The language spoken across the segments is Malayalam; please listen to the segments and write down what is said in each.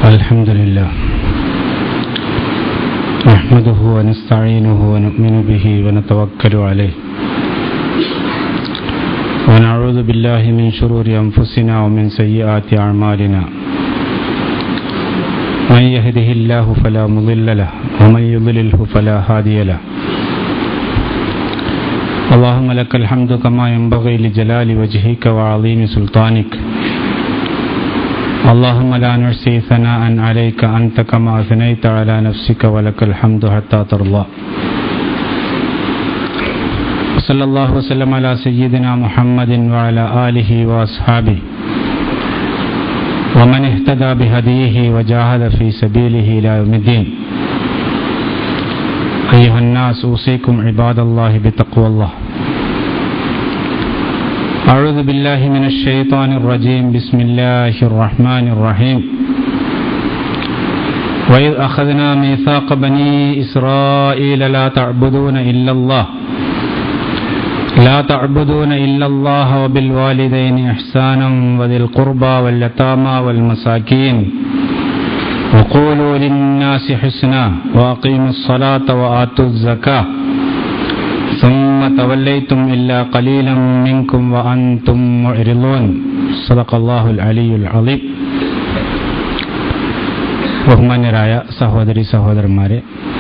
الحمد لله نحمده ونستعينه ونؤمن به ونتوكل عليه ونعوذ بالله من شرور أنفسنا ومن سيئات أعمالنا من يهده الله فلا مضل له ومن يضلله فلا هادي له اللهم لك الحمد كما ينبغي لجلال وجهك وعظيم سلطانك اللهم لا نحصي ثناء عليك أنت كما أثنيت على نفسك ولك الحمد حتى ترضى صلى الله وسلم على سيدنا محمد وعلى آله وأصحابه ومن اهتدى بهديه وجاهد في سبيله إلى يوم الدين أيها الناس أوصيكم عباد الله بتقوى الله أعوذ بالله من الشيطان الرجيم بسم الله الرحمن الرحيم وإذ أخذنا ميثاق بني إسرائيل لا تعبدون إلا الله لا تعبدون إلا الله وبالوالدين إحسانا وذي القربى واليتامى والمساكين وقولوا للناس حسنا وأقيموا الصلاة وآتوا الزكاة ثم توليتم إلا قليلا منكم وأنتم معرضون صدق الله العلي العظيم ബഹുമാന്യരായ സഹോദരി സഹോദരന്മാരെ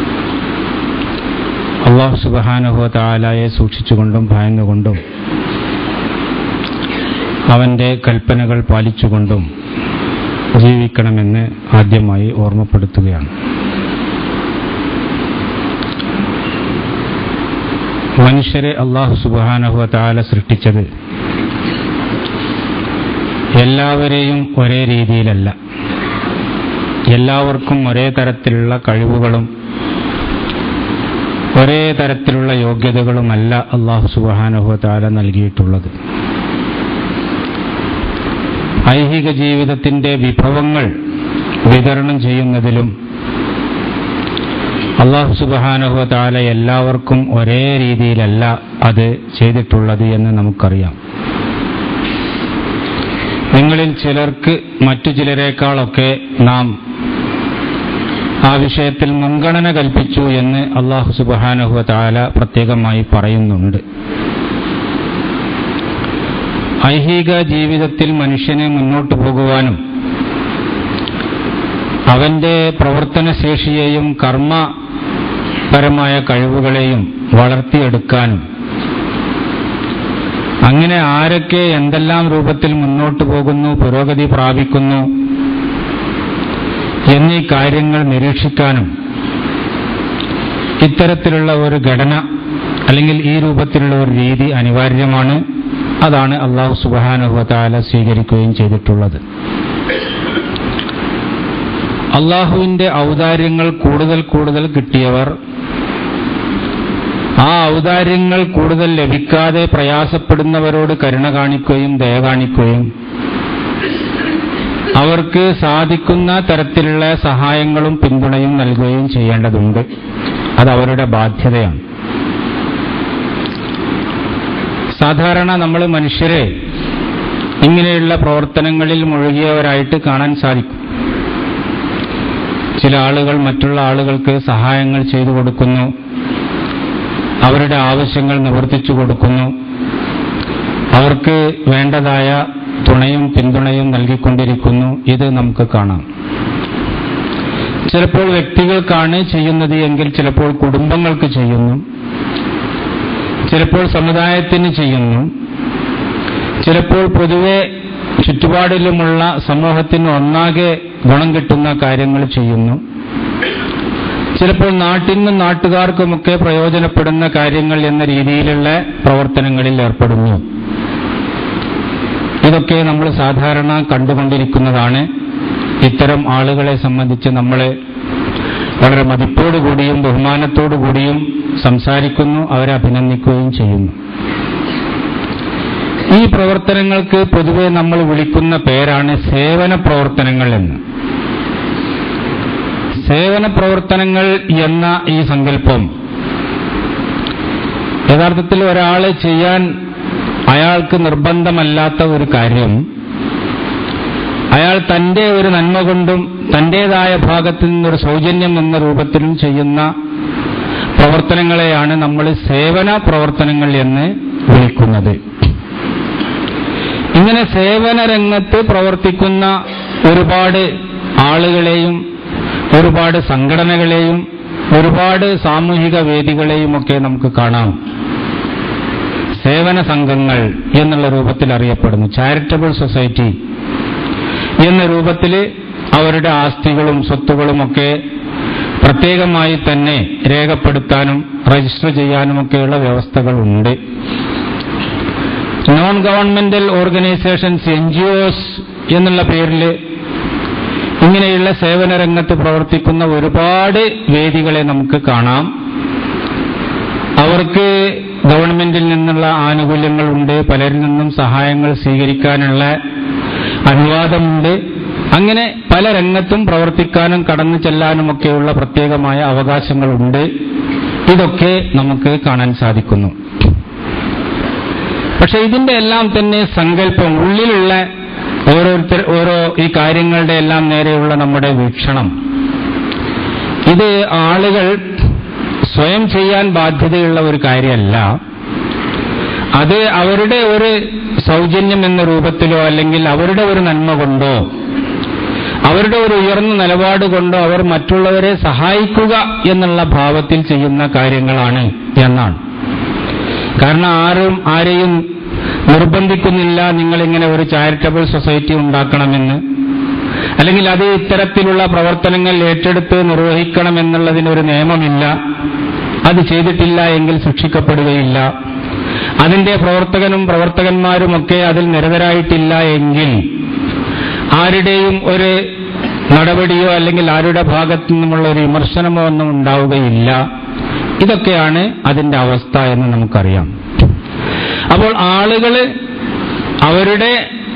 അള്ളാഹു സുബാനുഹു താലായെ സൂക്ഷിച്ചുകൊണ്ടും ഭയന്നുകൊണ്ടും അവൻ്റെ കൽപ്പനകൾ പാലിച്ചുകൊണ്ടും ജീവിക്കണമെന്ന് ആദ്യമായി ഓർമ്മപ്പെടുത്തുകയാണ് മനുഷ്യരെ അള്ളാഹു സുബാനഹുവ താല സൃഷ്ടിച്ചത് എല്ലാവരെയും ഒരേ രീതിയിലല്ല എല്ലാവർക്കും ഒരേ തരത്തിലുള്ള കഴിവുകളും ഒരേ തരത്തിലുള്ള യോഗ്യതകളുമല്ല അള്ളാഹു സുബാനഹുവ താല നൽകിയിട്ടുള്ളത് ഐഹിക ജീവിതത്തിന്റെ വിഭവങ്ങൾ വിതരണം ചെയ്യുന്നതിലും അള്ളാഹു സുബാനഹു താല എല്ലാവർക്കും ഒരേ രീതിയിലല്ല അത് ചെയ്തിട്ടുള്ളത് എന്ന് നമുക്കറിയാം നിങ്ങളിൽ ചിലർക്ക് മറ്റു ചിലരെക്കാളൊക്കെ നാം ആ വിഷയത്തിൽ മുൻഗണന കൽപ്പിച്ചു എന്ന് അള്ളാഹു സുബാനഹു താല പ്രത്യേകമായി പറയുന്നുണ്ട് ഐഹിക ജീവിതത്തിൽ മനുഷ്യനെ മുന്നോട്ടു പോകുവാനും അവന്റെ പ്രവർത്തനശേഷിയെയും കർമ്മപരമായ കഴിവുകളെയും വളർത്തിയെടുക്കാനും അങ്ങനെ ആരൊക്കെ എന്തെല്ലാം രൂപത്തിൽ മുന്നോട്ടു പോകുന്നു പുരോഗതി പ്രാപിക്കുന്നു എന്നീ കാര്യങ്ങൾ നിരീക്ഷിക്കാനും ഇത്തരത്തിലുള്ള ഒരു ഘടന അല്ലെങ്കിൽ ഈ രൂപത്തിലുള്ള ഒരു രീതി അനിവാര്യമാണ് അതാണ് അള്ളാഹു സുബാനുഹത്താല സ്വീകരിക്കുകയും ചെയ്തിട്ടുള്ളത് അള്ളാഹുവിന്റെ ഔദാര്യങ്ങൾ കൂടുതൽ കൂടുതൽ കിട്ടിയവർ ആ ഔദാര്യങ്ങൾ കൂടുതൽ ലഭിക്കാതെ പ്രയാസപ്പെടുന്നവരോട് കരുണ കാണിക്കുകയും ദയ കാണിക്കുകയും അവർക്ക് സാധിക്കുന്ന തരത്തിലുള്ള സഹായങ്ങളും പിന്തുണയും നൽകുകയും ചെയ്യേണ്ടതുണ്ട് അത് അവരുടെ ബാധ്യതയാണ് സാധാരണ നമ്മൾ മനുഷ്യരെ ഇങ്ങനെയുള്ള പ്രവർത്തനങ്ങളിൽ മുഴുകിയവരായിട്ട് കാണാൻ സാധിക്കും ചില ആളുകൾ മറ്റുള്ള ആളുകൾക്ക് സഹായങ്ങൾ ചെയ്തു കൊടുക്കുന്നു അവരുടെ ആവശ്യങ്ങൾ നിവർത്തിച്ചു കൊടുക്കുന്നു അവർക്ക് വേണ്ടതായ തുണയും പിന്തുണയും നൽകിക്കൊണ്ടിരിക്കുന്നു ഇത് നമുക്ക് കാണാം ചിലപ്പോൾ വ്യക്തികൾക്കാണ് ചെയ്യുന്നത് എങ്കിൽ ചിലപ്പോൾ കുടുംബങ്ങൾക്ക് ചെയ്യുന്നു ചിലപ്പോൾ സമുദായത്തിന് ചെയ്യുന്നു ചിലപ്പോൾ പൊതുവെ ചുറ്റുപാടിലുമുള്ള സമൂഹത്തിന് ഒന്നാകെ ഗുണം കിട്ടുന്ന കാര്യങ്ങൾ ചെയ്യുന്നു ചിലപ്പോൾ നാട്ടിനും നാട്ടുകാർക്കുമൊക്കെ പ്രയോജനപ്പെടുന്ന കാര്യങ്ങൾ എന്ന രീതിയിലുള്ള പ്രവർത്തനങ്ങളിൽ ഏർപ്പെടുന്നു ഇതൊക്കെ നമ്മൾ സാധാരണ കണ്ടുകൊണ്ടിരിക്കുന്നതാണ് ഇത്തരം ആളുകളെ സംബന്ധിച്ച് നമ്മൾ വളരെ മതിപ്പോടുകൂടിയും ബഹുമാനത്തോടുകൂടിയും സംസാരിക്കുന്നു അവരെ അഭിനന്ദിക്കുകയും ചെയ്യുന്നു ഈ പ്രവർത്തനങ്ങൾക്ക് പൊതുവെ നമ്മൾ വിളിക്കുന്ന പേരാണ് സേവന പ്രവർത്തനങ്ങൾ എന്ന് സേവന പ്രവർത്തനങ്ങൾ എന്ന ഈ സങ്കല്പം യഥാർത്ഥത്തിൽ ഒരാളെ ചെയ്യാൻ അയാൾക്ക് നിർബന്ധമല്ലാത്ത ഒരു കാര്യം അയാൾ തന്റെ ഒരു നന്മ കൊണ്ടും തന്റേതായ ഭാഗത്തു നിന്നൊരു സൗജന്യം എന്ന രൂപത്തിലും ചെയ്യുന്ന പ്രവർത്തനങ്ങളെയാണ് നമ്മൾ സേവന പ്രവർത്തനങ്ങൾ എന്ന് വിളിക്കുന്നത് ഇങ്ങനെ സേവന രംഗത്ത് പ്രവർത്തിക്കുന്ന ഒരുപാട് ആളുകളെയും ഒരുപാട് സംഘടനകളെയും ഒരുപാട് സാമൂഹിക വേദികളെയും ഒക്കെ നമുക്ക് കാണാം സേവന സംഘങ്ങൾ എന്നുള്ള രൂപത്തിൽ അറിയപ്പെടുന്നു ചാരിറ്റബിൾ സൊസൈറ്റി എന്ന രൂപത്തിൽ അവരുടെ ആസ്തികളും സ്വത്തുകളുമൊക്കെ പ്രത്യേകമായി തന്നെ രേഖപ്പെടുത്താനും രജിസ്റ്റർ ചെയ്യാനുമൊക്കെയുള്ള വ്യവസ്ഥകളുണ്ട് non governmental organisations N G Os എന്നുള്ള പേരിൽ ഇങ്ങനെയുള്ള സേവന രംഗത്ത് പ്രവർത്തിക്കുന്ന ഒരുപാട് വേദികളെ നമുക്ക് കാണാം അവർക്ക് ഗവൺമെന്റിൽ നിന്നുള്ള ആനുകൂല്യങ്ങളുണ്ട് പലരിൽ നിന്നും സഹായങ്ങൾ സ്വീകരിക്കാനുള്ള അനുവാദമുണ്ട് അങ്ങനെ പല രംഗത്തും പ്രവർത്തിക്കാനും കടന്നു ചെല്ലാനുമൊക്കെയുള്ള പ്രത്യേകമായ അവകാശങ്ങളുണ്ട് ഇതൊക്കെ നമുക്ക് കാണാൻ സാധിക്കുന്നു പക്ഷെ ഇതിന്റെ എല്ലാം തന്നെ സങ്കല്പം ഉള്ളിലുള്ള ഓരോരുത്തർ ഓരോ ഈ കാര്യങ്ങളുടെ എല്ലാം നേരെയുള്ള നമ്മുടെ വീക്ഷണം ഇത് ആളുകൾ സ്വയം ചെയ്യാൻ ബാധ്യതയുള്ള ഒരു കാര്യമല്ല അത് അവരുടെ ഒരു സൗജന്യം എന്ന രൂപത്തിലോ അല്ലെങ്കിൽ അവരുടെ ഒരു നന്മ കൊണ്ടോ അവരുടെ ഒരു ഉയർന്ന നിലപാട് കൊണ്ടോ അവർ മറ്റുള്ളവരെ സഹായിക്കുക എന്നുള്ള ഭാവത്തിൽ ചെയ്യുന്ന കാര്യങ്ങളാണ് എന്നാണ് കാരണം ആരും ആരെയും നിർബന്ധിക്കുന്നില്ല നിങ്ങളിങ്ങനെ ഒരു ചാരിറ്റബിൾ സൊസൈറ്റി ഉണ്ടാക്കണമെന്ന് അല്ലെങ്കിൽ അത് ഇത്തരത്തിലുള്ള പ്രവർത്തനങ്ങൾ ഏറ്റെടുത്ത് നിർവഹിക്കണമെന്നുള്ളതിനൊരു നിയമമില്ല അത് ചെയ്തിട്ടില്ല എങ്കിൽ ശിക്ഷിക്കപ്പെടുകയില്ല അതിന്റെ പ്രവർത്തകനും പ്രവർത്തകന്മാരുമൊക്കെ അതിൽ നിരതരായിട്ടില്ല എങ്കിൽ ആരുടെയും ഒരു നടപടിയോ അല്ലെങ്കിൽ ആരുടെ ഭാഗത്തു നിന്നുമുള്ള ഒരു വിമർശനമോ ഒന്നും ഉണ്ടാവുകയില്ല ഇതൊക്കെയാണ് അതിന്റെ അവസ്ഥ എന്ന് നമുക്കറിയാം അപ്പോൾ ആളുകൾ അവരുടെ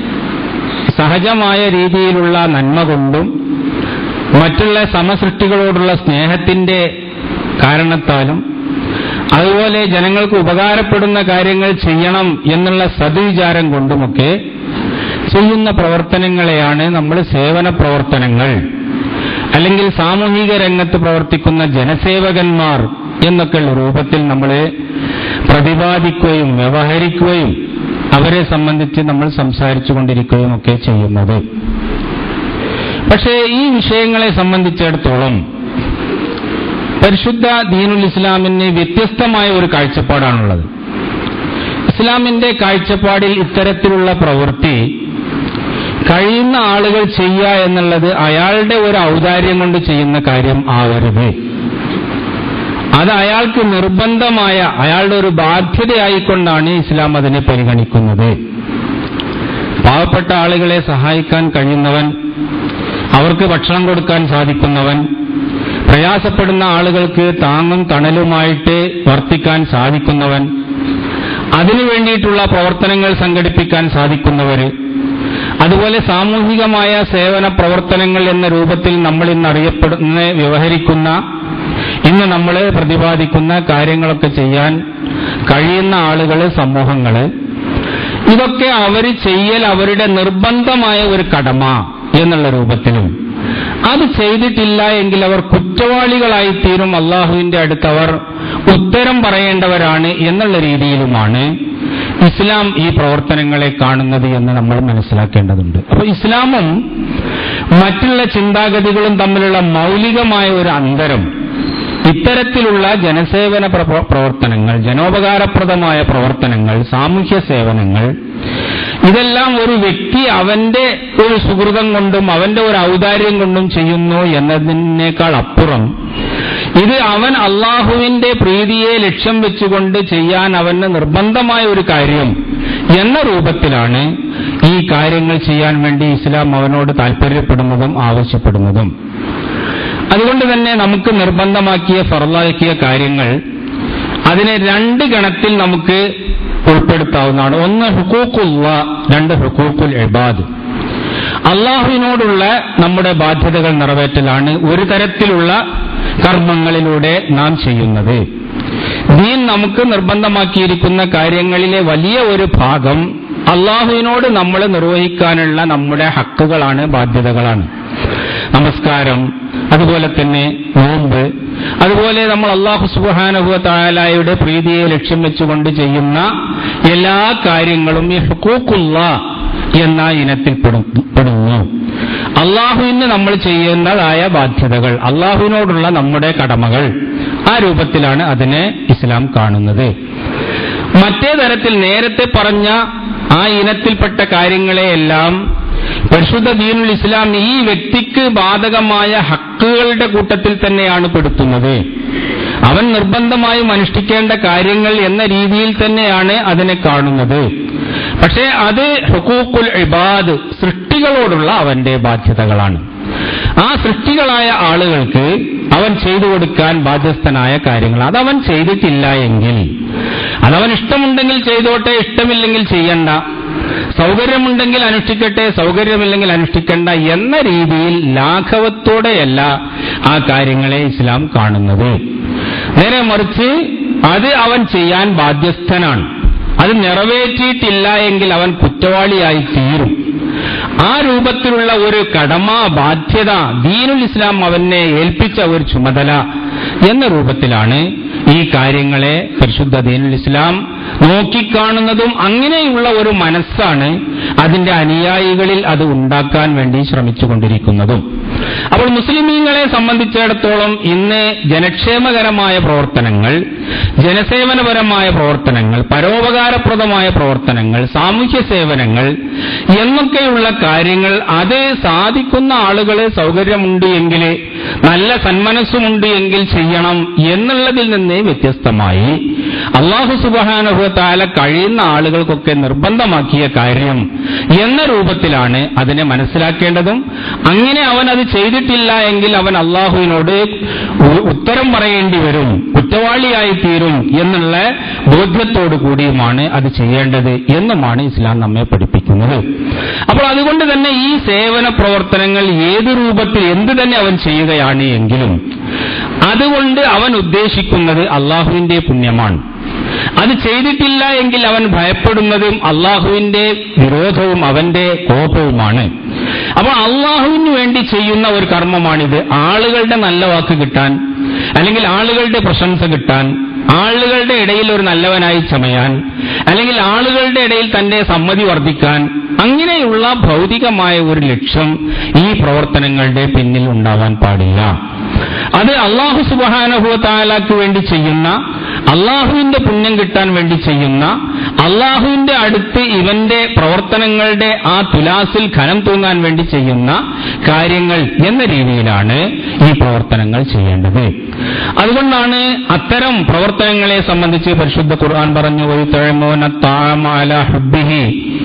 സഹജമായ രീതിയിലുള്ള നന്മ കൊണ്ടും മറ്റുള്ള സമസൃഷ്ടികളോടുള്ള സ്നേഹത്തിന്റെ കാരണത്താലും അതുപോലെ ജനങ്ങൾക്ക് ഉപകാരപ്പെടുന്ന കാര്യങ്ങൾ ചെയ്യണം എന്നുള്ള സദ്വിചാരം കൊണ്ടുമൊക്കെ ചെയ്യുന്ന പ്രവർത്തനങ്ങളെയാണ് നമ്മൾ സേവന പ്രവർത്തനങ്ങൾ അല്ലെങ്കിൽ സാമൂഹിക രംഗത്ത് പ്രവർത്തിക്കുന്ന ജനസേവകന്മാർ എന്നൊക്കെയുള്ള രൂപത്തിൽ നമ്മൾ പ്രതിപാദിക്കുകയും വ്യവഹരിക്കുകയും അവരെ സംബന്ധിച്ച് നമ്മൾ സംസാരിച്ചു കൊണ്ടിരിക്കുകയും ഒക്കെ ചെയ്യുന്നത് പക്ഷേ ഈ വിഷയങ്ങളെ സംബന്ധിച്ചിടത്തോളം പരിശുദ്ധ ദീനുൽ ഇസ്ലാമിന് വ്യത്യസ്തമായ ഒരു കാഴ്ചപ്പാടാണുള്ളത് ഇസ്ലാമിന്റെ കാഴ്ചപ്പാടിൽ ഇത്തരത്തിലുള്ള പ്രവൃത്തി കഴിയുന്ന ആളുകൾ ചെയ്യുക എന്നുള്ളത് അയാളുടെ ഒരു ഔദാര്യം കൊണ്ട് ചെയ്യുന്ന കാര്യം ആവരുത് അത് അയാൾക്ക് നിർബന്ധമായ അയാളുടെ ഒരു ബാധ്യതയായിക്കൊണ്ടാണ് ഇസ്ലാം അതിനെ പരിഗണിക്കുന്നത് പാവപ്പെട്ട ആളുകളെ സഹായിക്കാൻ കഴിയുന്നവൻ അവർക്ക് ഭക്ഷണം കൊടുക്കാൻ സാധിക്കുന്നവൻ പ്രയാസപ്പെടുന്ന ആളുകൾക്ക് താങ്ങും തണലുമായിട്ട് വർത്തിക്കാൻ സാധിക്കുന്നവൻ അതിനു വേണ്ടിയിട്ടുള്ള പ്രവർത്തനങ്ങൾ സംഘടിപ്പിക്കാൻ സാധിക്കുന്നവര് അതുപോലെ സാമൂഹികമായ സേവന പ്രവർത്തനങ്ങൾ എന്ന രൂപത്തിൽ നമ്മൾ ഇന്ന് അറിയപ്പെടുന്ന വ്യവഹരിക്കുന്ന ഇന്ന് നമ്മൾ പ്രതിപാദിക്കുന്ന കാര്യങ്ങളൊക്കെ ചെയ്യാൻ കഴിയുന്ന ആളുകള് സമൂഹങ്ങള് ഇതൊക്കെ അവർ ചെയ്യൽ അവരുടെ നിർബന്ധമായ ഒരു കടമ എന്നുള്ള രൂപത്തിലും അത് ചെയ്തിട്ടില്ല എങ്കിൽ അവർ കുറ്റവാളികളായി തീരും അള്ളാഹുവിന്റെ അടുത്ത് അവർ ഉത്തരം പറയേണ്ടവരാണ് എന്നുള്ള രീതിയിലുമാണ് ഇസ്ലാം ഈ പ്രവർത്തനങ്ങളെ കാണുന്നത് എന്ന് നമ്മൾ മനസ്സിലാക്കേണ്ടതുണ്ട് അപ്പൊ ഇസ്ലാമും മറ്റുള്ള ചിന്താഗതികളും തമ്മിലുള്ള മൗലികമായ ഒരു അന്തരം ഇത്തരത്തിലുള്ള ജനസേവന പ്ര- പ്രവർത്തനങ്ങൾ ജനോപകാരപ്രദമായ പ്രവർത്തനങ്ങൾ സാമൂഹ്യ സേവനങ്ങൾ ഇതെല്ലാം ഒരു വ്യക്തി അവന്റെ ഒരു സുഹൃതം കൊണ്ടും അവന്റെ ഒരു ഔദാര്യം കൊണ്ടും ചെയ്യുന്നു എന്നതിനേക്കാൾ അപ്പുറം ഇത് അവൻ അള്ളാഹുവിന്റെ പ്രീതിയെ ലക്ഷ്യം വെച്ചുകൊണ്ട് ചെയ്യാൻ അവന് നിർബന്ധമായ ഒരു കാര്യം എന്ന രൂപത്തിലാണ് ഈ കാര്യങ്ങൾ ചെയ്യാൻ വേണ്ടി ഇസ്ലാം അവനോട് താല്പര്യപ്പെടുന്നതും ആവശ്യപ്പെടുന്നതും അതുകൊണ്ട് തന്നെ നമുക്ക് നിർബന്ധമാക്കിയ ഫറലാക്കിയ കാര്യങ്ങൾ അതിനെ രണ്ട് ഗണത്തിൽ നമുക്ക് ഉൾപ്പെടുത്താവുന്നതാണ് ഒന്ന് ഹുക്കൂക്കുള്ള രണ്ട് ഹുക്കൂക്കുൽ എബാദ് അള്ളാഹുവിനോടുള്ള നമ്മുടെ ബാധ്യതകൾ നിറവേറ്റലാണ് ഒരു തരത്തിലുള്ള കർമ്മങ്ങളിലൂടെ നാം ചെയ്യുന്നത് ദീൻ നമുക്ക് നിർബന്ധമാക്കിയിരിക്കുന്ന കാര്യങ്ങളിലെ വലിയ ഒരു ഭാഗം അള്ളാഹുവിനോട് നമ്മൾ നിർവഹിക്കാനുള്ള നമ്മുടെ ഹക്കുകളാണ് ബാധ്യതകളാണ് നമസ്കാരം അതുപോലെ തന്നെ നോമ്പ് അതുപോലെ നമ്മൾ അള്ളാഹു സുബാനുഭവ താലായുടെ പ്രീതിയെ ലക്ഷ്യം വെച്ചുകൊണ്ട് ചെയ്യുന്ന എല്ലാ കാര്യങ്ങളും ഈ ഹുക്കൂക്കുള്ള എന്ന ഇനത്തിൽ പെടു- പെടുന്നു അള്ളാഹുവിന് നമ്മൾ ചെയ്യുന്നതായ ബാധ്യതകൾ അള്ളാഹുവിനോടുള്ള നമ്മുടെ കടമകൾ ആ രൂപത്തിലാണ് അതിനെ ഇസ്ലാം കാണുന്നത് മറ്റേ തരത്തിൽ നേരത്തെ പറഞ്ഞ ആ ഇനത്തിൽപ്പെട്ട കാര്യങ്ങളെയെല്ലാം പരിശുദ്ധ ദീനുൽ ഇസ്ലാം ഈ വ്യക്തിക്ക് ബാധകമായ ഹക്കുകളുടെ കൂട്ടത്തിൽ തന്നെയാണ് പെടുത്തുന്നത് അവൻ നിർബന്ധമായും അനുഷ്ഠിക്കേണ്ട കാര്യങ്ങൾ എന്ന രീതിയിൽ തന്നെയാണ് അതിനെ കാണുന്നത് പക്ഷേ അത് ഹുക്കൂക്കുൽ ഇബാദ് സൃഷ്ടികളോടുള്ള അവന്റെ ബാധ്യതകളാണ് ആ സൃഷ്ടികളായ ആളുകൾക്ക് അവൻ ചെയ്തു കൊടുക്കാൻ ബാധ്യസ്ഥനായ കാര്യങ്ങൾ അതവൻ ചെയ്തിട്ടില്ല എങ്കിൽ അതവൻ ഇഷ്ടമുണ്ടെങ്കിൽ ചെയ്തോട്ടെ ഇഷ്ടമില്ലെങ്കിൽ ചെയ്യണ്ട സൗകര്യമുണ്ടെങ്കിൽ അനുഷ്ഠിക്കട്ടെ സൗകര്യമില്ലെങ്കിൽ അനുഷ്ഠിക്കണ്ട എന്ന രീതിയിൽ ലാഘവത്തോടെയല്ല ആ കാര്യങ്ങളെ ഇസ്ലാം കാണുന്നത് നേരെ മറിച്ച് അത് അവൻ ചെയ്യാൻ ബാധ്യസ്ഥനാണ് അത് നിറവേറ്റിയിട്ടില്ല എങ്കിൽ അവൻ കുറ്റവാളിയായി തീരും ആ രൂപത്തിലുള്ള ഒരു കടമ ബാധ്യത ദീനുൽ ഇസ്ലാം അവനെ ഏൽപ്പിച്ച ഒരു ചുമതല എന്ന രൂപത്തിലാണ് ഈ കാര്യങ്ങളെ പരിശുദ്ധ ദീനുൽ ഇസ്ലാം നോക്കിക്കാണുന്നതും അങ്ങനെയുള്ള ഒരു മനസ്സാണ് അതിന്റെ അനുയായികളിൽ അത് ഉണ്ടാക്കാൻ വേണ്ടി ശ്രമിച്ചുകൊണ്ടിരിക്കുന്നതും അപ്പോൾ മുസ്ലിമീങ്ങളെ സംബന്ധിച്ചിടത്തോളം ഇന്ന് ജനക്ഷേമകരമായ പ്രവർത്തനങ്ങൾ ജനസേവനപരമായ പ്രവർത്തനങ്ങൾ പരോപകാരപ്രദമായ പ്രവർത്തനങ്ങൾ സാമൂഹ്യ സേവനങ്ങൾ എന്നൊക്കെയുള്ള കാര്യങ്ങൾ അത് സാധിക്കുന്ന ആളുകൾ സൗകര്യമുണ്ട് എങ്കിൽ നല്ല സന്മനസ്സുമുണ്ട് എങ്കിൽ ചെയ്യണം എന്നുള്ളതിൽ നിന്ന് വ്യത്യസ്തമായി അള്ളാഹു സുബാനുഭവത്താല കഴിയുന്ന ആളുകൾക്കൊക്കെ നിർബന്ധമാക്കിയ കാര്യം എന്ന രൂപത്തിലാണ് അതിനെ മനസ്സിലാക്കേണ്ടതും അങ്ങനെ അവൻ അത് ചെയ്തിട്ടില്ല എങ്കിൽ അവൻ അള്ളാഹുവിനോട് ഉ- ഉത്തരം പറയേണ്ടി വരും കുറ്റവാളിയായി തീരും എന്നുള്ള ബോധ്യത്തോടു കൂടിയുമാണ് അത് ചെയ്യേണ്ടത് എന്നുമാണ് ഇസ്ലാം നമ്മെ പഠിപ്പിക്കുന്നത് അപ്പോൾ അതുകൊണ്ട് തന്നെ ഈ സേവന പ്രവർത്തനങ്ങൾ ഏത് രൂപത്തിൽ എന്ത് തന്നെ അവൻ ചെയ്യുകയാണ് എങ്കിലും അതുകൊണ്ട് അവൻ ഉദ്ദേശിക്കുന്നത് അള്ളാഹുവിന്റെ പുണ്യമാണ് അത് ചെയ്തിട്ടില്ല എങ്കിൽ അവൻ ഭയപ്പെടുന്നതും അള്ളാഹുവിന്റെ വിരോധവും അവന്റെ കോപവുമാണ് അപ്പോൾ അള്ളാഹുവിന് വേണ്ടി ചെയ്യുന്ന ഒരു കർമ്മമാണിത് ആളുകളുടെ നല്ല വാക്ക് കിട്ടാൻ അല്ലെങ്കിൽ ആളുകളുടെ പ്രശംസ കിട്ടാൻ ആളുകളുടെ ഇടയിൽ ഒരു നല്ലവനായി ചമയാൻ അല്ലെങ്കിൽ ആളുകളുടെ ഇടയിൽ തന്റെ സമ്മതി വർദ്ധിക്കാൻ അങ്ങനെയുള്ള ഭൗതികമായ ഒരു ലക്ഷ്യം ഈ പ്രവർത്തനങ്ങളുടെ പിന്നിൽ ഉണ്ടാവാൻ പാടില്ല അത് അള്ളാഹു സുബാനുഭവത്താലാക്ക് വേണ്ടി ചെയ്യുന്ന അള്ളാഹുവിന്റെ പുണ്യം കിട്ടാൻ വേണ്ടി ചെയ്യുന്ന അള്ളാഹുവിന്റെ അടുത്ത് ഇവന്റെ പ്രവർത്തനങ്ങളുടെ ആ തുലാസിൽ ഖനം തൂങ്ങാൻ വേണ്ടി ചെയ്യുന്ന കാര്യങ്ങൾ എന്ന രീതിയിലാണ് ഈ പ്രവർത്തനങ്ങൾ ചെയ്യേണ്ടത് അതുകൊണ്ടാണ് അത്തരം പ്രവർത്തനങ്ങളെ സംബന്ധിച്ച് പരിശുദ്ധ ഖുർആൻ പറഞ്ഞു ഒരു തഴമോന താമാല ഹുബിഹി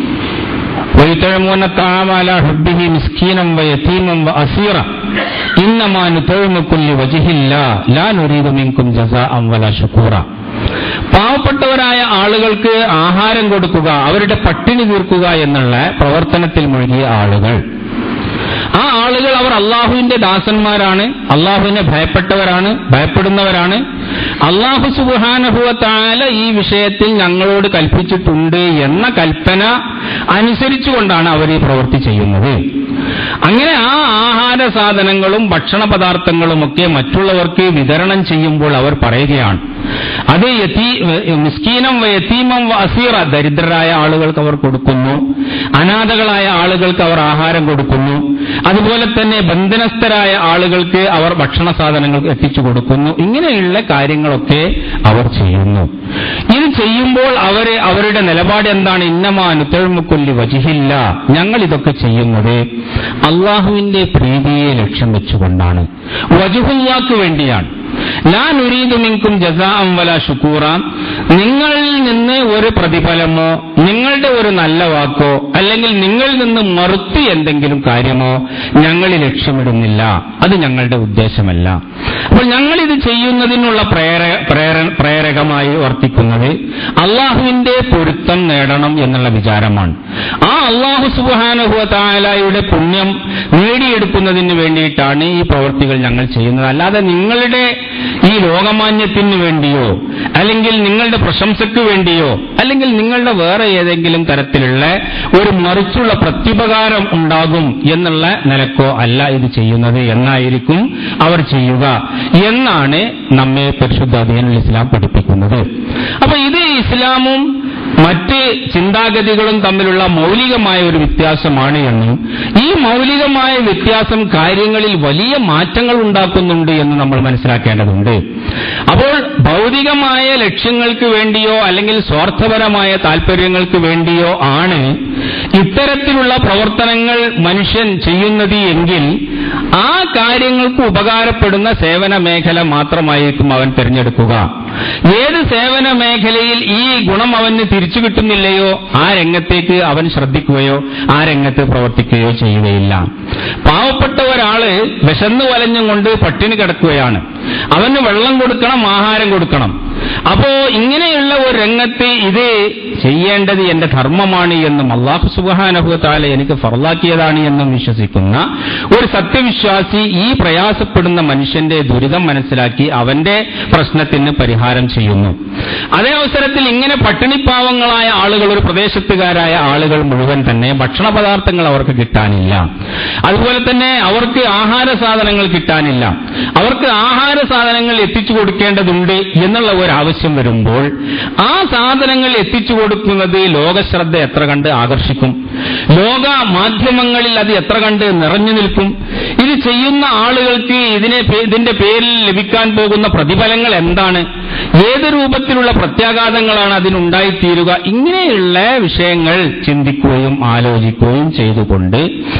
ويطعمون الطعام على حبه مسكينا ويتيما واسيرا انما نطعمكم لوجه الله لا نريد منكم جزاء ولا شكورا പാവപ്പെട്ടവരായ ആളുകൾക്ക് ആഹാരം കൊടുക്കുക അവരുടെ പട്ടിണി തീർക്കുക എന്നുള്ള പ്രവർത്തനത്തിൽ മുഴുകിയ ആളുകൾ ആ ആളുകൾ അവർ അള്ളാഹുവിന്റെ ദാസന്മാരാണ് അള്ളാഹുവിനെ ഭയപ്പെട്ടവരാണ് ഭയപ്പെടുന്നവരാണ് അള്ളാഹു സുബാനുഭവത്താല ഈ വിഷയത്തിൽ ഞങ്ങളോട് കൽപ്പിച്ചിട്ടുണ്ട് എന്ന കൽപ്പന അനുസരിച്ചുകൊണ്ടാണ് അവർ ഈ പ്രവൃത്തി ചെയ്യുന്നത് അങ്ങനെ ആ ആഹാര സാധനങ്ങളും ഭക്ഷണ പദാർത്ഥങ്ങളുമൊക്കെ മറ്റുള്ളവർക്ക് വിതരണം ചെയ്യുമ്പോൾ അവർ പറയുകയാണ് അത് യതീ മിസ്കീനം വ യതീമം വ അസീറ ദരിദ്രരായ ആളുകൾക്ക് അവർ കൊടുക്കുന്നു അനാഥകളായ ആളുകൾക്ക് അവർ ആഹാരം കൊടുക്കുന്നു അതുപോലെ തന്നെ ബന്ധനസ്ഥരായ ആളുകൾക്ക് അവർ ഭക്ഷണ സാധനങ്ങൾ എത്തിച്ചു കൊടുക്കുന്നു ഇങ്ങനെയുള്ള കാര്യങ്ങളൊക്കെ അവർ ചെയ്യുന്നു ഇത് ചെയ്യുമ്പോൾ അവര് അവരുടെ നിലപാട് എന്താണ് ഇന്നമാനു തെഴുമുക്കൊല്ലി വജിഹില്ല ഞങ്ങൾ ഇതൊക്കെ ചെയ്യുന്നത് അള്ളാഹുവിന്റെ പ്രീതിയെ ലക്ഷ്യം വെച്ചുകൊണ്ടാണ് വജുഹുല്ലാക്ക് വേണ്ടിയാണ് ഞാൻ ഉരീതുമിങ്കും ജസാം വല ഷുക്കൂറ നിങ്ങളിൽ നിന്ന് ഒരു പ്രതിഫലമോ നിങ്ങളുടെ ഒരു നല്ല വാക്കോ അല്ലെങ്കിൽ നിങ്ങളിൽ നിന്ന് മറുത്ത് എന്തെങ്കിലും കാര്യമോ ഞങ്ങൾ ലക്ഷ്യമിടുന്നില്ല അത് ഞങ്ങളുടെ ഉദ്ദേശമല്ല അപ്പോൾ ഞങ്ങൾ ഇത് ചെയ്യുന്നതിനുള്ള പ്രേര പ്രേര- പ്രേരകമായി വർത്തിക്കുന്നത് അള്ളാഹുവിന്റെ പൊരുത്തം നേടണം എന്നുള്ള വിചാരമാണ് ആ അള്ളാഹു സുബാനുഹുവ താലായുടെ പുണ്യം നേടിയെടുക്കുന്നതിന് വേണ്ടിയിട്ടാണ് ഈ പ്രവൃത്തികൾ ഞങ്ങൾ ചെയ്യുന്നത് അല്ലാതെ നിങ്ങളുടെ ഈ ലോകമാന്യത്തിന് വേണ്ടിയോ അല്ലെങ്കിൽ നിങ്ങളുടെ പ്രശംസയ്ക്ക് വേണ്ടിയോ അല്ലെങ്കിൽ നിങ്ങളുടെ വേറെ ഏതെങ്കിലും തരത്തിലുള്ള ഒരു മറിച്ചുള്ള പ്രത്യുപകാരം ഉണ്ടാകും എന്നുള്ള നിലക്കോ അല്ല ഇത് ചെയ്യുന്നത് എന്നായിരിക്കും അവർ ചെയ്യുക എന്നാണ് നമ്മെ പരിശുദ്ധ അധീനുൽ ഇസ്ലാം പഠിപ്പിക്കുന്നത് അപ്പൊ ഇത് ഇസ്ലാമും മറ്റ് ചിന്താഗതികളും തമ്മിലുള്ള മൗലികമായ ഒരു വ്യത്യാസമാണ് എന്നും ഈ മൗലികമായ വ്യത്യാസം കാര്യങ്ങളിൽ വലിയ മാറ്റങ്ങൾ ഉണ്ടാക്കുന്നുണ്ട് എന്ന് നമ്മൾ മനസ്സിലാക്കേണ്ടതുണ്ട് അപ്പോൾ ഭൗതികമായ ലക്ഷ്യങ്ങൾക്ക് വേണ്ടിയോ അല്ലെങ്കിൽ സ്വാർത്ഥപരമായ താൽപര്യങ്ങൾക്ക് വേണ്ടിയോ ആണ് ഇത്തരത്തിലുള്ള പ്രവർത്തനങ്ങൾ മനുഷ്യൻ ചെയ്യുന്നത് എങ്കിൽ ആ കാര്യങ്ങൾക്ക് ഉപകാരപ്പെടുന്ന സേവന മേഖല മാത്രമായിരിക്കും അവൻ തിരഞ്ഞെടുക്കുക ഏത് സേവന മേഖലയിൽ ഈ ഗുണം അവന് തിരിച്ചു കിട്ടുന്നില്ലയോ ആ രംഗത്തേക്ക് അവൻ ശ്രദ്ധിക്കുകയോ ആ രംഗത്ത് പ്രവർത്തിക്കുകയോ ചെയ്യുകയില്ല പാവപ്പെട്ട ഒരാള് വിശന്നു വലഞ്ഞും കൊണ്ട് പട്ടിണി കിടക്കുകയാണ് അവന് വെള്ളം കൊടുക്കണം ആഹാരം കൊടുക്കണം അപ്പോ ഇങ്ങനെയുള്ള ഒരു രംഗത്ത് ഇത് ചെയ്യേണ്ടത് എന്റെ ധർമ്മമാണ് എന്നും അള്ളാഹു സുബാനഹുത്താല എനിക്ക് ഫറലാക്കിയതാണ് എന്നും വിശ്വസിക്കുന്ന ഒരു സത്യവിശ്വാസി ഈ പ്രയാസപ്പെടുന്ന മനുഷ്യന്റെ ദുരിതം മനസ്സിലാക്കി അവന്റെ പ്രശ്നത്തിന് പരിഹാരം ചെയ്യുന്നു അതേ അവസരത്തിൽ ഇങ്ങനെ പട്ടിണിപ്പാവങ്ങളായ ആളുകൾ ഒരു പ്രദേശത്തുകാരായ ആളുകൾ മുഴുവൻ തന്നെ ഭക്ഷണ പദാർത്ഥങ്ങൾ അവർക്ക് കിട്ടാനില്ല അതുപോലെ തന്നെ അവർക്ക് ആഹാര സാധനങ്ങൾ കിട്ടാനില്ല അവർക്ക് ആഹാര സാധനങ്ങൾ എത്തിച്ചു കൊടുക്കേണ്ടതുണ്ട് എന്നുള്ള ഒരു ആവശ്യം വരുമ്പോൾ ആ സാധനങ്ങൾ എത്തിച്ചു കൊടുക്കുന്നത് ലോകശ്രദ്ധ എത്ര കണ്ട് ആകർഷിക്കും ലോക മാധ്യമങ്ങളിൽ അത് എത്ര കണ്ട് നിറഞ്ഞു നിൽക്കും ഇത് ചെയ്യുന്ന ആളുകൾക്ക് ഇതിനെ ഇതിന്റെ പേരിൽ ലഭിക്കാൻ പോകുന്ന പ്രതിഫലങ്ങൾ എന്താണ് ഏത് രൂപത്തിലുള്ള പ്രത്യാഘാതങ്ങളാണ് അതിനുണ്ടായിത്തീരുക ഇങ്ങനെയുള്ള വിഷയങ്ങൾ ചിന്തിക്കുകയും ആലോചിക്കുകയും ചെയ്തുകൊണ്ട്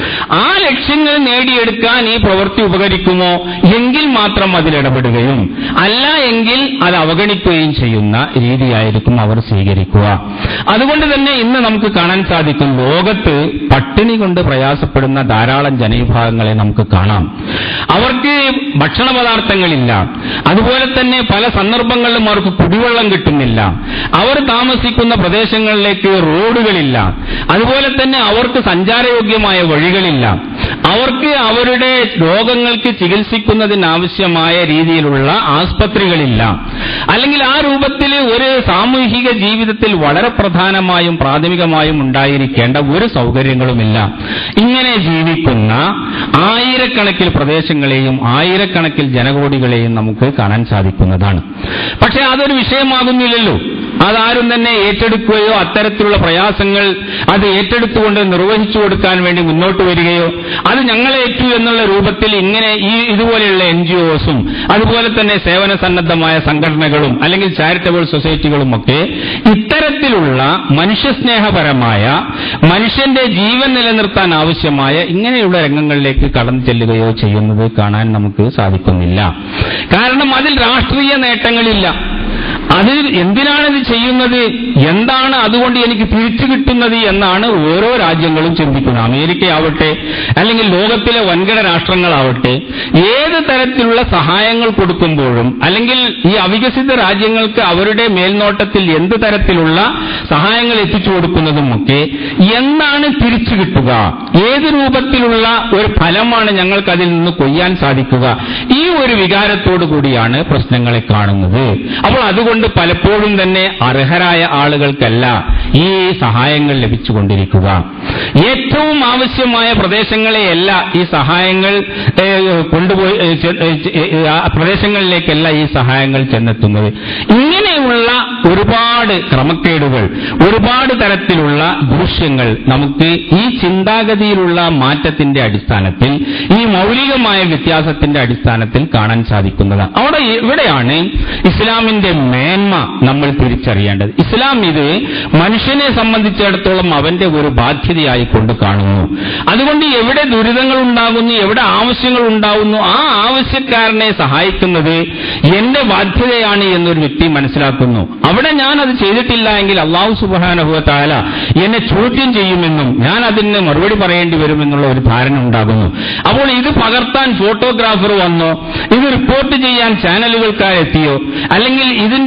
ആ ലക്ഷ്യങ്ങൾ നേടിയെടുക്കാൻ ഈ പ്രവൃത്തി ഉപകരിക്കുമോ എങ്കിൽ മാത്രം അതിലിടപെടുകയും അല്ല എങ്കിൽ അത് അവഗണിക്കുകയും ചെയ്യുന്ന രീതിയായിരിക്കും അവർ സ്വീകരിക്കുക അതുകൊണ്ട് തന്നെ ഇന്ന് നമുക്ക് കാണാൻ സാധിക്കും ലോകത്ത് പട്ടിണി കൊണ്ട് പ്രയാസപ്പെടുന്ന ധാരാളം ജനവിഭാഗങ്ങളെ നമുക്ക് കാണാം അവർക്ക് ഭക്ഷണ പദാർത്ഥങ്ങളില്ല അതുപോലെ തന്നെ പല സന്ദർഭങ്ങളിലും അവർക്ക് കുടിവെള്ളം കിട്ടുന്നില്ല അവർ താമസിക്കുന്ന പ്രദേശങ്ങളിലേക്ക് റോഡുകളില്ല അതുപോലെ തന്നെ അവർക്ക് സഞ്ചാരയോഗ്യമായ വഴികളില്ല അവർക്ക് അവരുടെ രോഗങ്ങൾക്ക് ചികിത്സിക്കുന്നതിനാവശ്യമായ രീതിയിലുള്ള ആസ്പത്രികളില്ല അല്ലെങ്കിൽ ആ രൂപത്തിൽ ഒരു സാമൂഹിക ജീവിതത്തിൽ വളരെ പ്രധാനമായും പ്രാഥമികമായും ഉണ്ടായിരിക്കേണ്ട ഒരു സൗകര്യങ്ങളുമില്ല ഇങ്ങനെ ജീവിക്കുന്ന ആയിരക്കണക്കിൽ പ്രദേശങ്ങളെയും ആയിരക്കണക്കിൽ ജനകോടികളെയും നമുക്ക് കാണാൻ സാധിക്കുന്നതാണ് പക്ഷെ അതൊരു വിഷയമാകുന്നില്ലല്ലോ അതാരും തന്നെ ഏറ്റെടുക്കുകയോ അത്തരത്തിലുള്ള പ്രയാസങ്ങൾ അത് ഏറ്റെടുത്തുകൊണ്ട് നിർവഹിച്ചു കൊടുക്കാൻ വേണ്ടി മുന്നോട്ട് വരികയോ അത് ഞങ്ങളേറ്റു എന്നുള്ള രൂപത്തിൽ ഇങ്ങനെ ഈ ഇതുപോലെയുള്ള എൻ ജി ഒസും അതുപോലെ തന്നെ സേവന സന്നദ്ധമായ സംഘടനകളും അല്ലെങ്കിൽ ചാരിറ്റബിൾ സൊസൈറ്റികളും ഒക്കെ ഇത്തരത്തിലുള്ള മനുഷ്യസ്നേഹപരമായ മനുഷ്യന്റെ ജീവൻ നിലനിർത്താൻ ആവശ്യമായ ഇങ്ങനെയുള്ള രംഗങ്ങളിലേക്ക് കടന്നു ചെല്ലുകയോ ചെയ്യുന്നത് കാണാൻ നമുക്ക് സാധിക്കുന്നില്ല കാരണം അതിൽ രാഷ്ട്രീയ നേട്ടങ്ങളില്ല അതിൽ എന്തിനാണിത് ചെയ്യുന്നത് എന്താണ് അതുകൊണ്ട് എനിക്ക് തിരിച്ചു കിട്ടുന്നത് എന്നാണ് ഓരോ രാജ്യങ്ങളും ചിന്തിക്കുന്നത് അമേരിക്കയാവട്ടെ അല്ലെങ്കിൽ ലോകത്തിലെ വൻകിട രാഷ്ട്രങ്ങളാവട്ടെ ഏത് തരത്തിലുള്ള സഹായങ്ങൾ കൊടുക്കുമ്പോഴും അല്ലെങ്കിൽ ഈ അവികസിത രാജ്യങ്ങൾക്ക് അവരുടെ മേൽനോട്ടത്തിൽ എന്ത് തരത്തിലുള്ള സഹായങ്ങൾ എത്തിച്ചു കൊടുക്കുന്നതുമൊക്കെ എന്താണ് തിരിച്ചു കിട്ടുക ഏത് രൂപത്തിലുള്ള ഒരു ഫലമാണ് ഞങ്ങൾക്ക് അതിൽ നിന്ന് കൊയ്യാൻ സാധിക്കുക ഈ ഒരു വികാരത്തോടു കൂടിയാണ് പ്രശ്നങ്ങളെ കാണുന്നത് അപ്പോൾ അതുകൊണ്ട് പലപ്പോഴും തന്നെ അർഹരായ ആളുകൾക്കല്ല ഈ സഹായങ്ങൾ ലഭിച്ചുകൊണ്ടിരിക്കുക ഏറ്റവും ആവശ്യമായ പ്രദേശങ്ങളെയല്ല ഈ സഹായങ്ങൾ ഏഹ്, കൊണ്ടുപോയി ഏഹ്, ചെ- ഏഹ്, ചെ- ഏഹ്, ആ പ്രദേശങ്ങളിലേക്കല്ല ഈ സഹായങ്ങൾ ചെന്നെത്തുന്നത് ഇങ്ങനെയുള്ള ഒരുപാട് ക്രമക്കേടുകൾ ഒരുപാട് തരത്തിലുള്ള ദൂഷ്യങ്ങൾ നമുക്ക് ഈ ചിന്താഗതിയിലുള്ള മാറ്റത്തിന്റെ അടിസ്ഥാനത്തിൽ ഈ മൗലികമായ വ്യത്യാസത്തിന്റെ അടിസ്ഥാനത്തിൽ കാണാൻ സാധിക്കുന്നതാണ് അവിടെ ഇവിടെയാണ് ഇസ്ലാമിന്റെ മേന്മ നമ്മൾ തിരിച്ചറിയേണ്ടത് ഇസ്ലാം ഇത് മനുഷ്യനെ സംബന്ധിച്ചിടത്തോളം അവന്റെ ഒരു ബാധ്യതയായി കൊണ്ട് കാണുന്നു അതുകൊണ്ട് എവിടെ ദുരിതങ്ങൾ ഉണ്ടാകുന്നു എവിടെ ആവശ്യങ്ങൾ ഉണ്ടാകുന്നു ആ ആവശ്യക്കാരനെ സഹായിക്കുന്നത് എന്റെ ബാധ്യതയാണ് എന്നൊരു വ്യക്തി മനസ്സിലാക്കുന്നു അവിടെ ഞാൻ അത് ചെയ്തിട്ടില്ല എങ്കിൽ അള്ളാഹു സുബാനഹുവത്തായ എന്നെ ചോദ്യം ചെയ്യുമെന്നും ഞാൻ അതിന് മറുപടി പറയേണ്ടി വരുമെന്നുള്ള ഒരു ധാരണ ഉണ്ടാകുന്നു അപ്പോൾ ഇത് പകർത്താൻ ഫോട്ടോഗ്രാഫർ വന്നോ ഇത് റിപ്പോർട്ട് ചെയ്യാൻ ചാനലുകൾക്കാരെത്തിയോ അല്ലെങ്കിൽ ഇതിന്റേതായ ഈ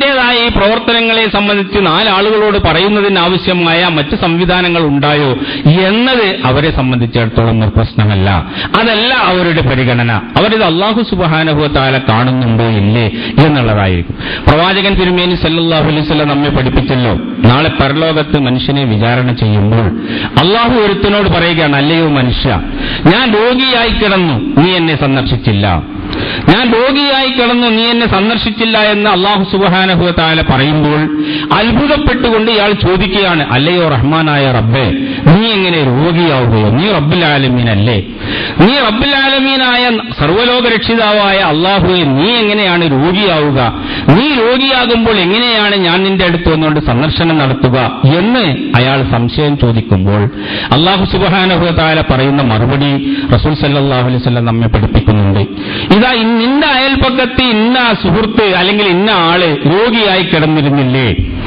ഈ പ്രവർത്തനങ്ങളെ സംബന്ധിച്ച് നാലാളുകളോട് പറയുന്നതിന് ആവശ്യമായ മറ്റ് സംവിധാനങ്ങൾ ഉണ്ടായോ എന്നത് അവരെ സംബന്ധിച്ചിടത്തോളം ഒരു പ്രശ്നമല്ല അതല്ല അവരുടെ പരിഗണന അവരിത് അള്ളാഹു സുബാനുഭവത്താല കാണുന്നുണ്ടോ ഇല്ലേ എന്നുള്ളതായിരിക്കും പ്രവാചകൻ തിരുമേനി സല്ലാഹു അലൈവല്ല നമ്മെ പഠിപ്പിച്ചല്ലോ നാളെ പരലോകത്ത് മനുഷ്യനെ വിചാരണ ചെയ്യുമ്പോൾ അള്ളാഹു ഒരുത്തനോട് പറയുകയാണ് അല്ലയോ മനുഷ്യ ഞാൻ രോഗിയായി കിടന്നു നീ എന്നെ സന്ദർശിച്ചില്ല ഞാൻ രോഗിയായി കിടന്നു നീ എന്നെ സന്ദർശിച്ചില്ല എന്ന് അള്ളാഹു സുബാനഹുവ താല പറയുമ്പോൾ അത്ഭുതപ്പെട്ടുകൊണ്ട് ഇയാൾ ചോദിക്കുകയാണ് അല്ലയോ റഹ്മാനായ റബ്ബെ നീ എങ്ങനെ രോഗിയാവുകയോ നീ റബ്ബുൽ ആലമീനല്ലേ നീ റബ്ബുൽ ആലമീനായ സർവ്വലോക രക്ഷിതാവായ അള്ളാഹുവെ നീ എങ്ങനെയാണ് രോഗിയാവുക നീ രോഗിയാകുമ്പോൾ എങ്ങനെയാണ് ഞാൻ നിന്റെ അടുത്ത് വന്നുകൊണ്ട് സന്ദർശനം നടത്തുക എന്ന് അയാൾ സംശയം ചോദിക്കുമ്പോൾ അള്ളാഹു സുബാനഹുവ താല പറയുന്ന മറുപടി റസൂൽ സല്ലാഹു അലൈഹി സ്വലം നമ്മെ പഠിപ്പിക്കുന്നുണ്ട് ഇതാ ഇൻ- നിന്റെ അയൽപ്പക്കത്ത് ഇന്ന സുഹൃത്ത് അല്ലെങ്കിൽ ഇന്ന ആള് രോഗിയായി കിടന്നിരുന്നില്ലേ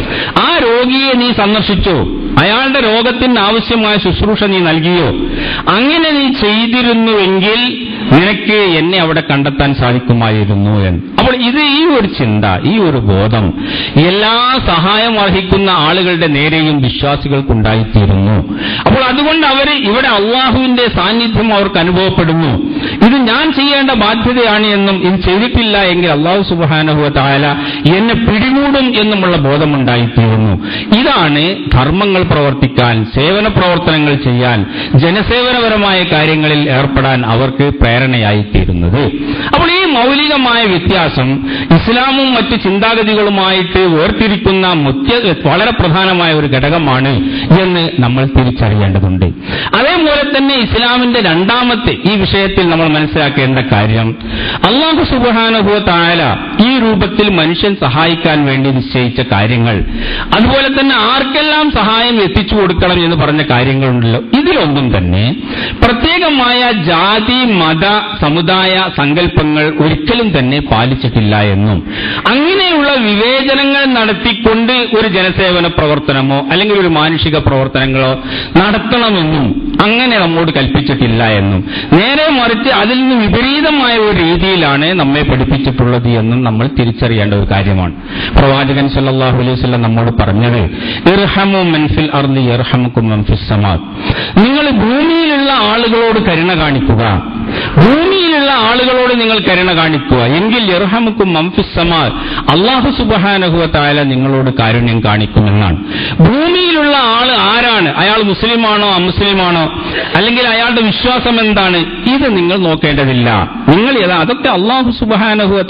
ആ രോഗിയെ നീ സന്ദർശിച്ചോ അയാളുടെ രോഗത്തിന് ആവശ്യമായ ശുശ്രൂഷ നീ നൽകിയോ അങ്ങനെ നീ ചെയ്തിരുന്നുവെങ്കിൽ നിനക്ക് എന്നെ അവിടെ കണ്ടെത്താൻ സാധിക്കുമായിരുന്നു എന്ന് അപ്പോൾ ഇത് ഈ ഒരു ചിന്ത ഈ ഒരു ബോധം എല്ലാ സഹായം അർഹിക്കുന്ന ആളുകളുടെ നേരെയും വിശ്വാസികൾക്കുണ്ടായിത്തീരുന്നു അപ്പോൾ അതുകൊണ്ട് അവർ ഇവിടെ അള്ളാഹുവിന്റെ സാന്നിധ്യം അവർക്ക് അനുഭവപ്പെടുന്നു ഇത് ഞാൻ ചെയ്യേണ്ട ബാധ്യതയാണ് എന്നും ഇത് ചെയ്തിട്ടില്ല എങ്കിൽ അള്ളാഹു സുബാനഹുവ താല എന്നെ പിടികൂടും എന്നുമുള്ള ബോധമുണ്ടായിത്തീരുന്നു ഇതാണ് ധർമ്മങ്ങൾ പ്രവർത്തിക്കാൻ സേവന പ്രവർത്തനങ്ങൾ ചെയ്യാൻ ജനസേവനപരമായ കാര്യങ്ങളിൽ ഏർപ്പെടാൻ അവർക്ക് പ്രേരണയായിത്തീരുന്നത് അപ്പോൾ ഈ മൗലികമായ വ്യത്യാസം ഇസ്ലാമും മറ്റ് ചിന്താഗതികളുമായിട്ട് വേർതിരിക്കുന്ന മുഖ്യ വളരെ പ്രധാനമായ ഒരു ഘടകമാണ് എന്ന് നമ്മൾ തിരിച്ചറിയേണ്ടതുണ്ട് അതേപോലെ തന്നെ ഇസ്ലാമിന്റെ രണ്ടാമത്തെ ഈ വിഷയത്തിൽ നമ്മൾ മനസ്സിലാക്കേണ്ട കാര്യം അള്ളാഹു സുബാനുഭവ തായാല ഈ രൂപത്തിൽ മനുഷ്യൻ സഹായിക്കാൻ വേണ്ടി നിശ്ചയിച്ച കാര്യങ്ങൾ അതുപോലെ തന്നെ ആർക്കെല്ലാം സഹായം എത്തിച്ചു കൊടുക്കണം എന്ന് പറഞ്ഞ കാര്യങ്ങളുണ്ടല്ലോ ഇതിലൊന്നും തന്നെ പ്രത്യേകമായ ജാതി മത സമുദായ സങ്കല്പങ്ങൾ ഒരിക്കലും തന്നെ പാലിച്ചിട്ടില്ല എന്നും അങ്ങനെയുള്ള വിവേചനങ്ങൾ നടത്തിക്കൊണ്ട് ഒരു ജനസേവന പ്രവർത്തനമോ അല്ലെങ്കിൽ ഒരു മാനുഷിക പ്രവർത്തനങ്ങളോ നടത്തണമെന്നും അങ്ങനെ നമ്മോട് കൽപ്പിച്ചിട്ടില്ല എന്നും നേരെ മറിച്ച് അതിൽ നിന്ന് വിപരീതമായ ഒരു രീതിയിലാണ് നമ്മെ പഠിപ്പിച്ചിട്ടുള്ളത് എന്നും നമ്മൾ തിരിച്ചറിയേണ്ട ഒരു കാര്യമാണ് പ്രവാചകൻ സല്ലല്ലാഹു അലൈഹി വസല്ലം നമ്മോട് പറഞ്ഞത് ഇർഹമു മൻഫിൽ അർദി യർഹമുക്കും മൻഫിസ് സമാ നിങ്ങൾ ഭൂമിയിലുള്ള ആളുകളോട് കരുണ കാണിക്കുക ഭൂമിയിലുള്ള ആളുകളോട് നിങ്ങൾ കരുണ കാണിക്കുക എങ്കിൽ യർഹമുക്കും മംഫിസ് സമാ അള്ളാഹു സുബഹാനഹുവ താല നിങ്ങളോട് കാരുണ്യം കാണിക്കുമെന്നാണ് ഭൂമിയിലുള്ള ആള് ആരാണ് അയാൾ മുസ്ലിമാണോ അമുസ്ലിമാണോ അല്ലെങ്കിൽ അയാളുടെ വിശ്വാസം എന്താണ് ഇത് നിങ്ങൾ നോക്കേണ്ടതില്ല നിങ്ങൾ ഏതാ അതൊക്കെ അള്ളാഹു സുബഹാനഹുവ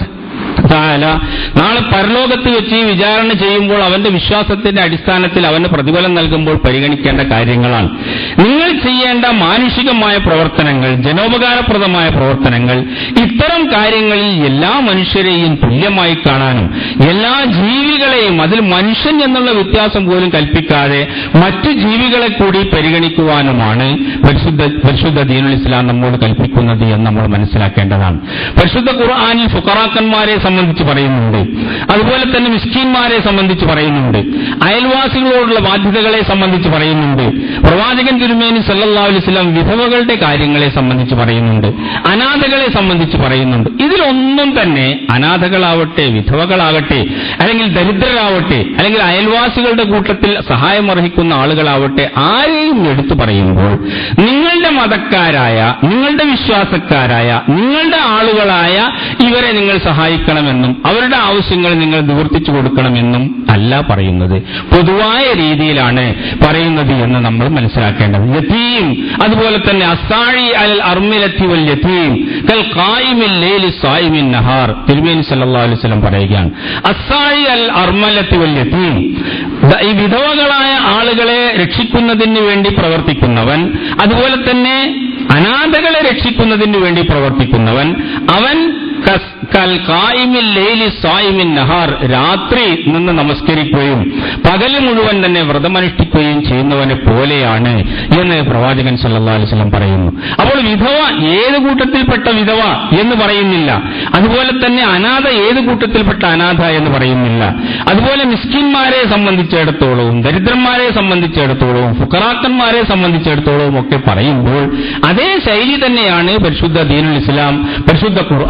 താല നാളെ പരലോകത്ത് വെച്ച് ഈ വിചാരണ ചെയ്യുമ്പോൾ അവന്റെ വിശ്വാസത്തിന്റെ അടിസ്ഥാനത്തിൽ അവന് പ്രതിഫലം നൽകുമ്പോൾ പരിഗണിക്കേണ്ട കാര്യങ്ങളാണ് നിങ്ങൾ ചെയ്യേണ്ട മാനുഷികമായ പ്രവർത്തനങ്ങൾ ജനോപകാരപ്രദമായ പ്രവർത്തനങ്ങൾ ഇത്തരം കാര്യങ്ങളിൽ എല്ലാ മനുഷ്യരെയും തുല്യമായി കാണാനും എല്ലാ ജീവികളെയും അതിൽ മനുഷ്യൻ എന്നുള്ള വ്യത്യാസം പോലും കൽപ്പിക്കാതെ മറ്റു ജീവികളെ കൂടി പരിഗണിക്കുവാനുമാണ് പരിശുദ്ധ പരിശുദ്ധ ദീനുൽ ഇസ്ലാം നമ്മോട് കൽപ്പിക്കുന്നത് എന്ന് നമ്മൾ മനസ്സിലാക്കേണ്ടതാണ് പരിശുദ്ധ ഖുർആാനിൽ ഫുക്കറാക്കന്മാരെ സംബന്ധിച്ച് പറയുന്നുണ്ട് അതുപോലെ തന്നെ മിസ്കീന്മാരെ സംബന്ധിച്ച് പറയുന്നുണ്ട് അയൽവാസികളോടുള്ള ബാധ്യതകളെ സംബന്ധിച്ച് പറയുന്നുണ്ട് പ്രവാചകൻ തിരുമേനി സല്ലല്ലാഹു അലൈഹി വസല്ലം വിധവകളുടെ കാര്യങ്ങളെ സംബന്ധിച്ച് പറയുന്നുണ്ട് അനാഥകളെ സംബന്ധിച്ച് പറയുന്നുണ്ട് ഇതിലൊന്നും തന്നെ അനാഥകളാവട്ടെ വിധവകളാകട്ടെ അല്ലെങ്കിൽ ദരിദ്രരാവട്ടെ അല്ലെങ്കിൽ അയൽവാസികളുടെ കൂട്ടത്തിൽ സഹായം അർഹിക്കുന്ന ആളുകളാവട്ടെ ആരെയും എടുത്തു പറയുമ്പോൾ നിങ്ങളുടെ മതക്കാരായ നിങ്ങളുടെ വിശ്വാസക്കാരായ നിങ്ങളുടെ ആളുകളായ ഇവരെ നിങ്ങൾ സഹായിക്കണമെന്നും അവരുടെ ആവശ്യങ്ങൾ നിങ്ങൾ നിവർത്തിച്ചു കൊടുക്കണമെന്നും അല്ല പറയുന്നത് പൊതുവായ രീതിയിലാണ് പറയുന്നത് എന്ന് നമ്മൾ മനസ്സിലാക്കേണ്ടത് യതീം അതുപോലെ തന്നെ അസാഴി അൽ അർമിലത്തി വൽ യതീം കൽ ഖായിമിൽ ലൈലി സായിമിൻ നഹാർ തിരുമേനി സല്ലല്ലാഹു അലൈഹി വസല്ലം പറയുകയാണ് അസാഴി അൽ അർമലത്തി വൽ യതീം ദ- ഈ വിധവകളായ ആളുകളെ രക്ഷിക്കുന്നതിന് വേണ്ടി പ്രവർത്തിക്കുന്നവൻ അതുപോലെ തന്നെ അനാഥകളെ രക്ഷിക്കുന്നതിന് വേണ്ടി പ്രവർത്തിക്കുന്നവൻ അവൻ കസ്- കൽ ഖായിമിൽ ലൈലി സായിമിൻ നഹാർ രാത്രി നിന്ന് നമസ്കരിക്കുകയും പകല് മുഴുവൻ തന്നെ വ്രതമനുഷ്ഠിക്കുകയും ചെയ്യുന്നവനെ പോലെയാണ് എന്ന് പ്രവാചകൻ സല്ലല്ലാഹു അലൈഹി വസല്ലം പറയുന്നു അപ്പോൾ വിധവ ഏത് കൂട്ടത്തിൽപ്പെട്ട വിധവ എന്ന് പറയുന്നില്ല അതുപോലെ തന്നെ അനാഥ ഏത് കൂട്ടത്തിൽപ്പെട്ട അനാഥ എന്ന് പറയുന്നില്ല അതുപോലെ മിസ്കിന്മാരെ സംബന്ധിച്ചിടത്തോളവും ദരിദ്രന്മാരെ സംബന്ധിച്ചിടത്തോളവും ഫുക്കറാക്കന്മാരെ സംബന്ധിച്ചിടത്തോളവും ഒക്കെ പറയുമ്പോൾ അതേ ശൈലി തന്നെയാണ് പരിശുദ്ധ ദീനുൽ ഇസ്ലാം പരിശുദ്ധ ഖുർആൻ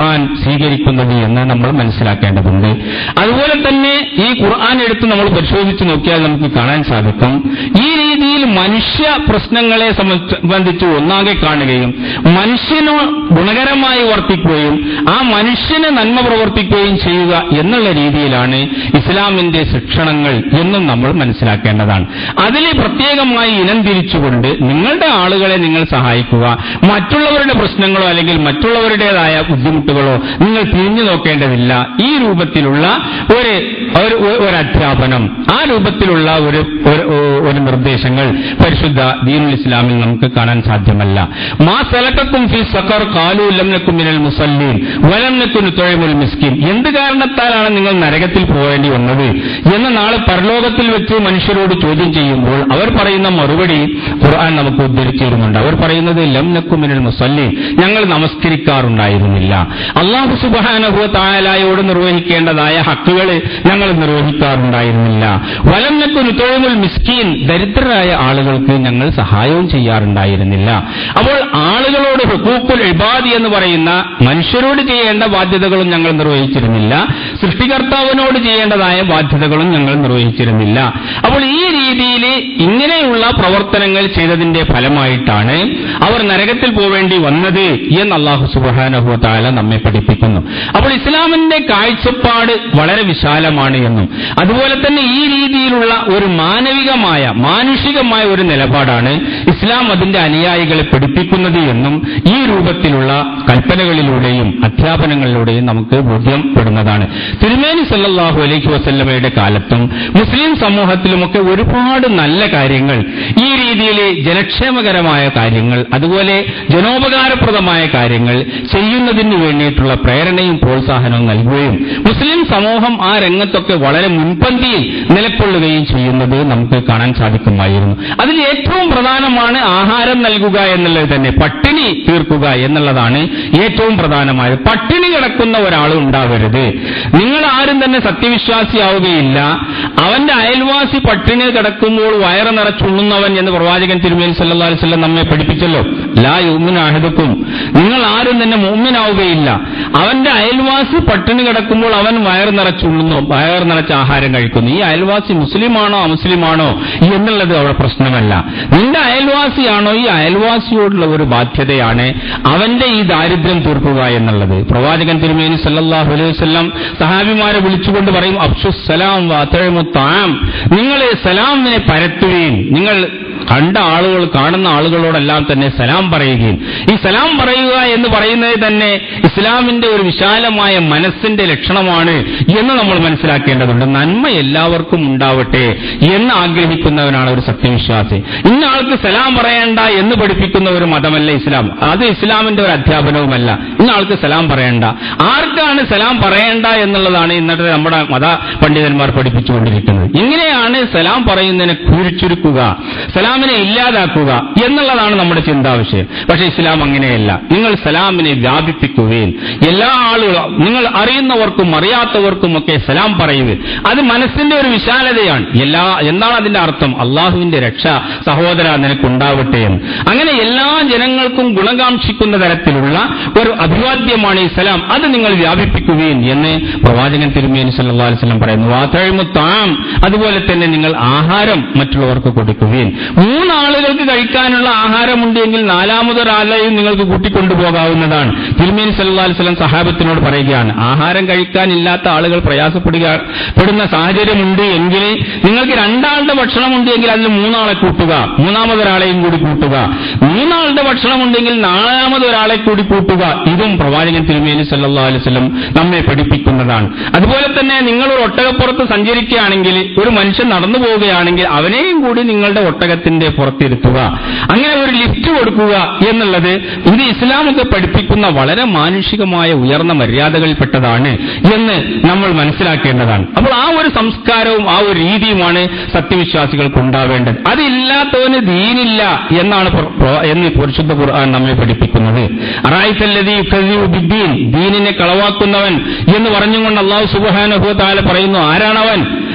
സ്വീകരിക്കുന്നത് എന്ന് നമ്മൾ മനസ്സിലാക്കേണ്ടതുണ്ട് അതുപോലെ തന്നെ ഈ ഖുർആൻ എടുത്ത് നമ്മൾ പരിശോധിച്ച് നോക്കിയാൽ നമുക്ക് കാണാൻ സാധിക്കും ഈ രീതിയിൽ മനുഷ്യ പ്രശ്നങ്ങളെ സംബന്ധിച്ച് ഒന്നാകെ കാണുകയും മനുഷ്യനോ ഗുണകരമായി വർത്തിക്കുകയും ആ മനുഷ്യന് നന്മ പ്രവർത്തിക്കുകയും ചെയ്യുക എന്നുള്ള രീതിയിലാണ് ഇസ്ലാമിന്റെ ശിക്ഷണങ്ങൾ എന്നും നമ്മൾ മനസ്സിലാക്കേണ്ടതാണ് അതിൽ പ്രത്യേകമായി ഇനം തിരിച്ചുകൊണ്ട് നിങ്ങളുടെ ആളുകളെ നിങ്ങൾ സഹായിക്കുക മറ്റുള്ളവരുടെ പ്രശ്നങ്ങളോ അല്ലെങ്കിൽ മറ്റുള്ളവരുടേതായ ബുദ്ധിമുട്ടുകളോ നിങ്ങൾ തിരിഞ്ഞു നോക്കേണ്ടതില്ല ഈ രൂപത്തിലുള്ള ഒരു ഒരു ഒരു അധ്യാപനം ആ രൂപത്തിലുള്ള ഒരു ഒരു- ഒരു നിർദ്ദേശങ്ങൾ പരിശുദ്ധ ദീനുൽ ഇസ്ലാമിൽ നമുക്ക് കാണാൻ സാധ്യമല്ല മാ സലക്കക്കും ഫി സഖർ കാലു ലംനക്കും മിനൽ മുസല്ലീൻ വലം നക്കുന് തൊഴിമുൽ മിസ്കിൻ എന്ത് കാരണത്താലാണ് നിങ്ങൾ നരകത്തിൽ പോകേണ്ടി വന്നത് എന്ന് നാളെ പരലോകത്തിൽ വെച്ച് മനുഷ്യരോട് ചോദ്യം ചെയ്യുമ്പോൾ അവർ പറയുന്ന മറുപടി ഖുർആൻ നമുക്ക് ഉദ്ധരിച്ചിരുന്നുണ്ട് അവർ പറയുന്നത് ലം നക്കുമിനൽ മുസല്ലീൻ ഞങ്ങൾ നമസ്കരിക്കാറുണ്ടായിരുന്നില്ല അള്ളാഹു സുബാനഹു തായാലായോട് നിർവഹിക്കേണ്ടതായ ഹക്കുകൾ ഞങ്ങൾ നിർവഹിക്കാറുണ്ടായിരുന്നില്ല വലം നക്കുന് തൊഴിമുൽ മിസ്കീൻ ദരിദ്രരായ ആളുകൾക്ക് ഞങ്ങൾ സഹായവും ചെയ്യാറുണ്ടായിരുന്നില്ല അപ്പോൾ ആളുകളോട് ഹുക്കൂക്കുൽ ഇബാദി എന്ന് പറയുന്ന മനുഷ്യരോട് ചെയ്യേണ്ട ബാധ്യതകളും ഞങ്ങൾ നിർവഹിച്ചിരുന്നില്ല സൃഷ്ടികർത്താവിനോട് ചെയ്യേണ്ടതായ ബാധ്യതകളും ഞങ്ങൾ നിർവഹിച്ചിരുന്നില്ല അപ്പോൾ ഈ രീതിയിൽ ഇങ്ങനെയുള്ള പ്രവർത്തനങ്ങൾ ചെയ്തതിന്റെ ഫലമായിട്ടാണ് അവർ നരകത്തിൽ പോവേണ്ടി വന്നത് എന്ന് അള്ളാഹു സുബാനഹുത്താല നമ്മെ പഠിപ്പിക്കുന്നു അപ്പോൾ ഇസ്ലാമിന്റെ കാഴ്ചപ്പാട് വളരെ വിശാലമാണ് എന്നും അതുപോലെ തന്നെ ഈ രീതിയിലുള്ള ഒരു മാനവികമായ മാനുഷികമായ ഒരു നിലപാടാണ് ഇസ്ലാം അതിന്റെ അനുയായികളെ പഠിപ്പിക്കുന്നത് എന്നും ഈ രൂപത്തിലുള്ള കൽപ്പനകളിലൂടെയും അധ്യാപനങ്ങളിലൂടെയും നമുക്ക് ബോധ്യപ്പെടുന്നതാണ് തിരുമേനി സല്ലല്ലാഹു അലൈഹി വസല്ലമയുടെ കാലത്തും മുസ്ലിം സമൂഹത്തിലുമൊക്കെ ഒരുപാട് നല്ല കാര്യങ്ങൾ ഈ രീതിയിൽ ജനക്ഷേമകരമായ കാര്യങ്ങൾ അതുപോലെ ജനോപകാരപ്രദമായ കാര്യങ്ങൾ ചെയ്യുന്നതിന് വേണ്ടിയിട്ടുള്ള പ്രേരണയും പ്രോത്സാഹനവും നൽകുകയും മുസ്ലിം സമൂഹം ആ രംഗത്തൊക്കെ വളരെ മുൻപന്തിയിൽ നിലക്കൊള്ളുകയും ചെയ്യുന്നത് നമുക്ക് കാണാൻ സാധിക്കുമായിരുന്നു അതിൽ ഏറ്റവും പ്രധാനമാണ് ആഹാരം നൽകുക എന്നുള്ളത് തന്നെ പട്ടിണി തീർക്കുക എന്നുള്ളതാണ് ഏറ്റവും പ്രധാനമായത് പട്ടിണി കിടക്കുന്ന ഒരാൾ ഉണ്ടാവരുത് നിങ്ങൾ ആരും തന്നെ സത്യവിശ്വാസിയാവുകയില്ല അവന്റെ അയൽവാസി പട്ടിണി കിടക്കുമ്പോൾ വയറ് നിറച്ചുണ്ണുന്നവൻ എന്ന് പ്രവാചകൻ തിരുമേനി സല്ലല്ലാഹു അലൈഹി വസല്ലം നമ്മെ പഠിപ്പിച്ചല്ലോ ലാ യുമിൻ അഹദുക്കും നിങ്ങൾ ആരും തന്നെ മുമ്മിനാവുകയില്ല അവന്റെ അയൽവാസി പട്ടിണി കിടക്കുമ്പോൾ അവൻ വയറ് നിറച്ചുണ്ണുന്നു വയറ് നിറച്ച് ആഹാരം കഴിക്കുന്നു ഈ അയൽവാസി മുസ്ലിമാണോ അമുസ്ലിമാണോ എന്നുള്ളത് അവിടെ പ്രശ്നമല്ല നിന്റെ അയൽവാസിയാണോ ഈ അയൽവാസിയോടുള്ള ഒരു ബാധ്യതയാണ് അവന്റെ ഈ ദാരിദ്ര്യം തീർക്കുക എന്നുള്ളത് പ്രവാചകൻ തിരുമേനി സല്ലല്ലാഹു അലൈഹി വസല്ലം സഹാബിമാരെ വിളിച്ചുകൊണ്ട് പറയും അബ്ഷുസലാം വാത്തഴമുത്താം നിങ്ങൾ സലാമിനെ പരത്തുകയും നിങ്ങൾ കണ്ട ആളുകൾ കാണുന്ന ആളുകളോടെല്ലാം തന്നെ സലാം പറയുകയും ഈ സലാം പറയുക എന്ന് പറയുന്നത് തന്നെ ഇസ്ലാമിന്റെ ഒരു വിശാലമായ മനസ്സിന്റെ ലക്ഷണമാണ് എന്ന് നമ്മൾ മനസ്സിലാക്കേണ്ടതുണ്ട് നന്മ എല്ലാവർക്കും ഉണ്ടാവട്ടെ എന്ന് ആഗ്രഹിക്കുന്നവനാണ് ഒരു സത്യവിശ്വാസി ഇന്ന ആൾക്ക് സലാം പറയേണ്ട എന്ന് പഠിപ്പിക്കുന്ന ഒരു മതമല്ല ഇസ്ലാം അത് ഇസ്ലാമിന്റെ ഒരു അധ്യാപനവുമല്ല ഇന്ന ആൾക്ക് സലാം പറയേണ്ട ആർക്കാണ് സലാം പറയേണ്ട എന്നുള്ളതാണ് ഇന്നത്തെ നമ്മുടെ മത പണ്ഡിതന്മാർ പഠിപ്പിച്ചുകൊണ്ടിരിക്കുന്നത് ഇങ്ങനെയാണ് സലാം പറയുന്നതിനെ കുഴിച്ചുരുക്കുക സലാമിനെ ഇല്ലാതാക്കുക എന്നുള്ളതാണ് നമ്മുടെ ചിന്താവിഷയം പക്ഷേ ഇസ്ലാം അങ്ങനെയല്ല നിങ്ങൾ സലാമിനെ വ്യാപിപ്പിക്കുകയും എല്ലാ ആളുകളും നിങ്ങൾ അറിയുന്നവർക്കും അറിയാത്തവർക്കും ഒക്കെ സലാം പറയുക അത് മനസ്സിന്റെ ഒരു വിശാലതയാണ് എല്ലാ എന്താണ് അതിന്റെ അർത്ഥം അള്ളാഹുവിന്റെ രക്ഷ സഹോദര നിനക്കുണ്ടാവട്ടെ എന്ന് അങ്ങനെ എല്ലാ ജനങ്ങൾക്കും ഗുണകാംക്ഷിക്കുന്ന തരത്തിലുള്ള ഒരു അഭിവാദ്യമാണ് ഈ സലാം അത് നിങ്ങൾ വ്യാപിപ്പിക്കുകയും എന്ന് പ്രവാചകൻ തിരുമേനി സല്ലല്ലാഹു അലൈഹി വസല്ലം പറയുന്നു വാതഴുമുത്താം അതുപോലെ തന്നെ നിങ്ങൾ ആഹാരം മറ്റുള്ളവർക്ക് കൊടുക്കുകയും മൂന്നാളുകൾക്ക് കഴിക്കാനുള്ള ആഹാരമുണ്ടെങ്കിൽ നാലാമതൊരാളെയും നിങ്ങൾക്ക് കൂട്ടിക്കൊണ്ടുപോകാവുന്നതാണ് തിരുമേനി സല്ലല്ലാഹു അലൈഹി വസല്ലം സഹാബത്തിനോട് പറയുകയാണ് ആഹാരം കഴിക്കാനില്ലാത്ത ആളുകൾ പ്രയാസപ്പെടുക പെടുന്ന സാഹചര്യമുണ്ട് എങ്കിൽ നിങ്ങൾക്ക് രണ്ടാളുടെ ഭക്ഷണമുണ്ട് എങ്കിൽ അതിൽ മൂന്നാളെ കൂട്ടുക മൂന്നാമതൊരാളെയും കൂടി കൂട്ടുക മൂന്നാളുടെ ഭക്ഷണമുണ്ടെങ്കിൽ നാലാമതൊരാളെ കൂടി കൂട്ടുക ഇതും പ്രവാചകൻ തിരുമേനി സല്ലല്ലാഹു അലൈഹി വസല്ലം നമ്മെ പഠിപ്പിക്കുന്നതാണ് അതുപോലെ തന്നെ നിങ്ങൾ ഒരു ഒട്ടകപ്പുറത്ത് സഞ്ചരിക്കുകയാണെങ്കിൽ ഒരു മനുഷ്യൻ നടന്നു പോവുകയാണെങ്കിൽ അവനെയും കൂടി നിങ്ങളുടെ ഒട്ടകത്തിന്റെ പുറത്തിരുത്തുക അങ്ങനെ ഒരു ലിഫ്റ്റ് കൊടുക്കുക എന്നുള്ളത് ഇത് ഇസ്ലാമൊക്കെ പഠിപ്പിക്കുന്ന വളരെ മാനുഷികമായ ഉയർന്ന മര്യാദകളിൽപ്പെട്ടതാണ് എന്ന് നമ്മൾ മനസ്സിലാക്കേണ്ടതാണ് അപ്പോൾ ആ ഒരു സംസ്കാരവും ആ ഒരു രീതിയുമാണ് സത്യവിശ്വാസികൾക്ക് ഉണ്ടാവേണ്ടത് അതില്ലാത്തവന് ദീനില്ല എന്നാണ് പ്ര- പ്ര- എന്ന് പരിശുദ്ധ ഖുർആൻ നമ്മെ പഠിപ്പിക്കുന്നത് അറായിത്തല്ലതി യുക്കദ്ദിബു ബിദ്ദീൻ ദീനിനെ കളവാക്കുന്നവൻ എന്ന് പറഞ്ഞുകൊണ്ട് അള്ളാഹു സുബ്ഹാനഹു വ തആല പറയുന്നു ആരാണവൻ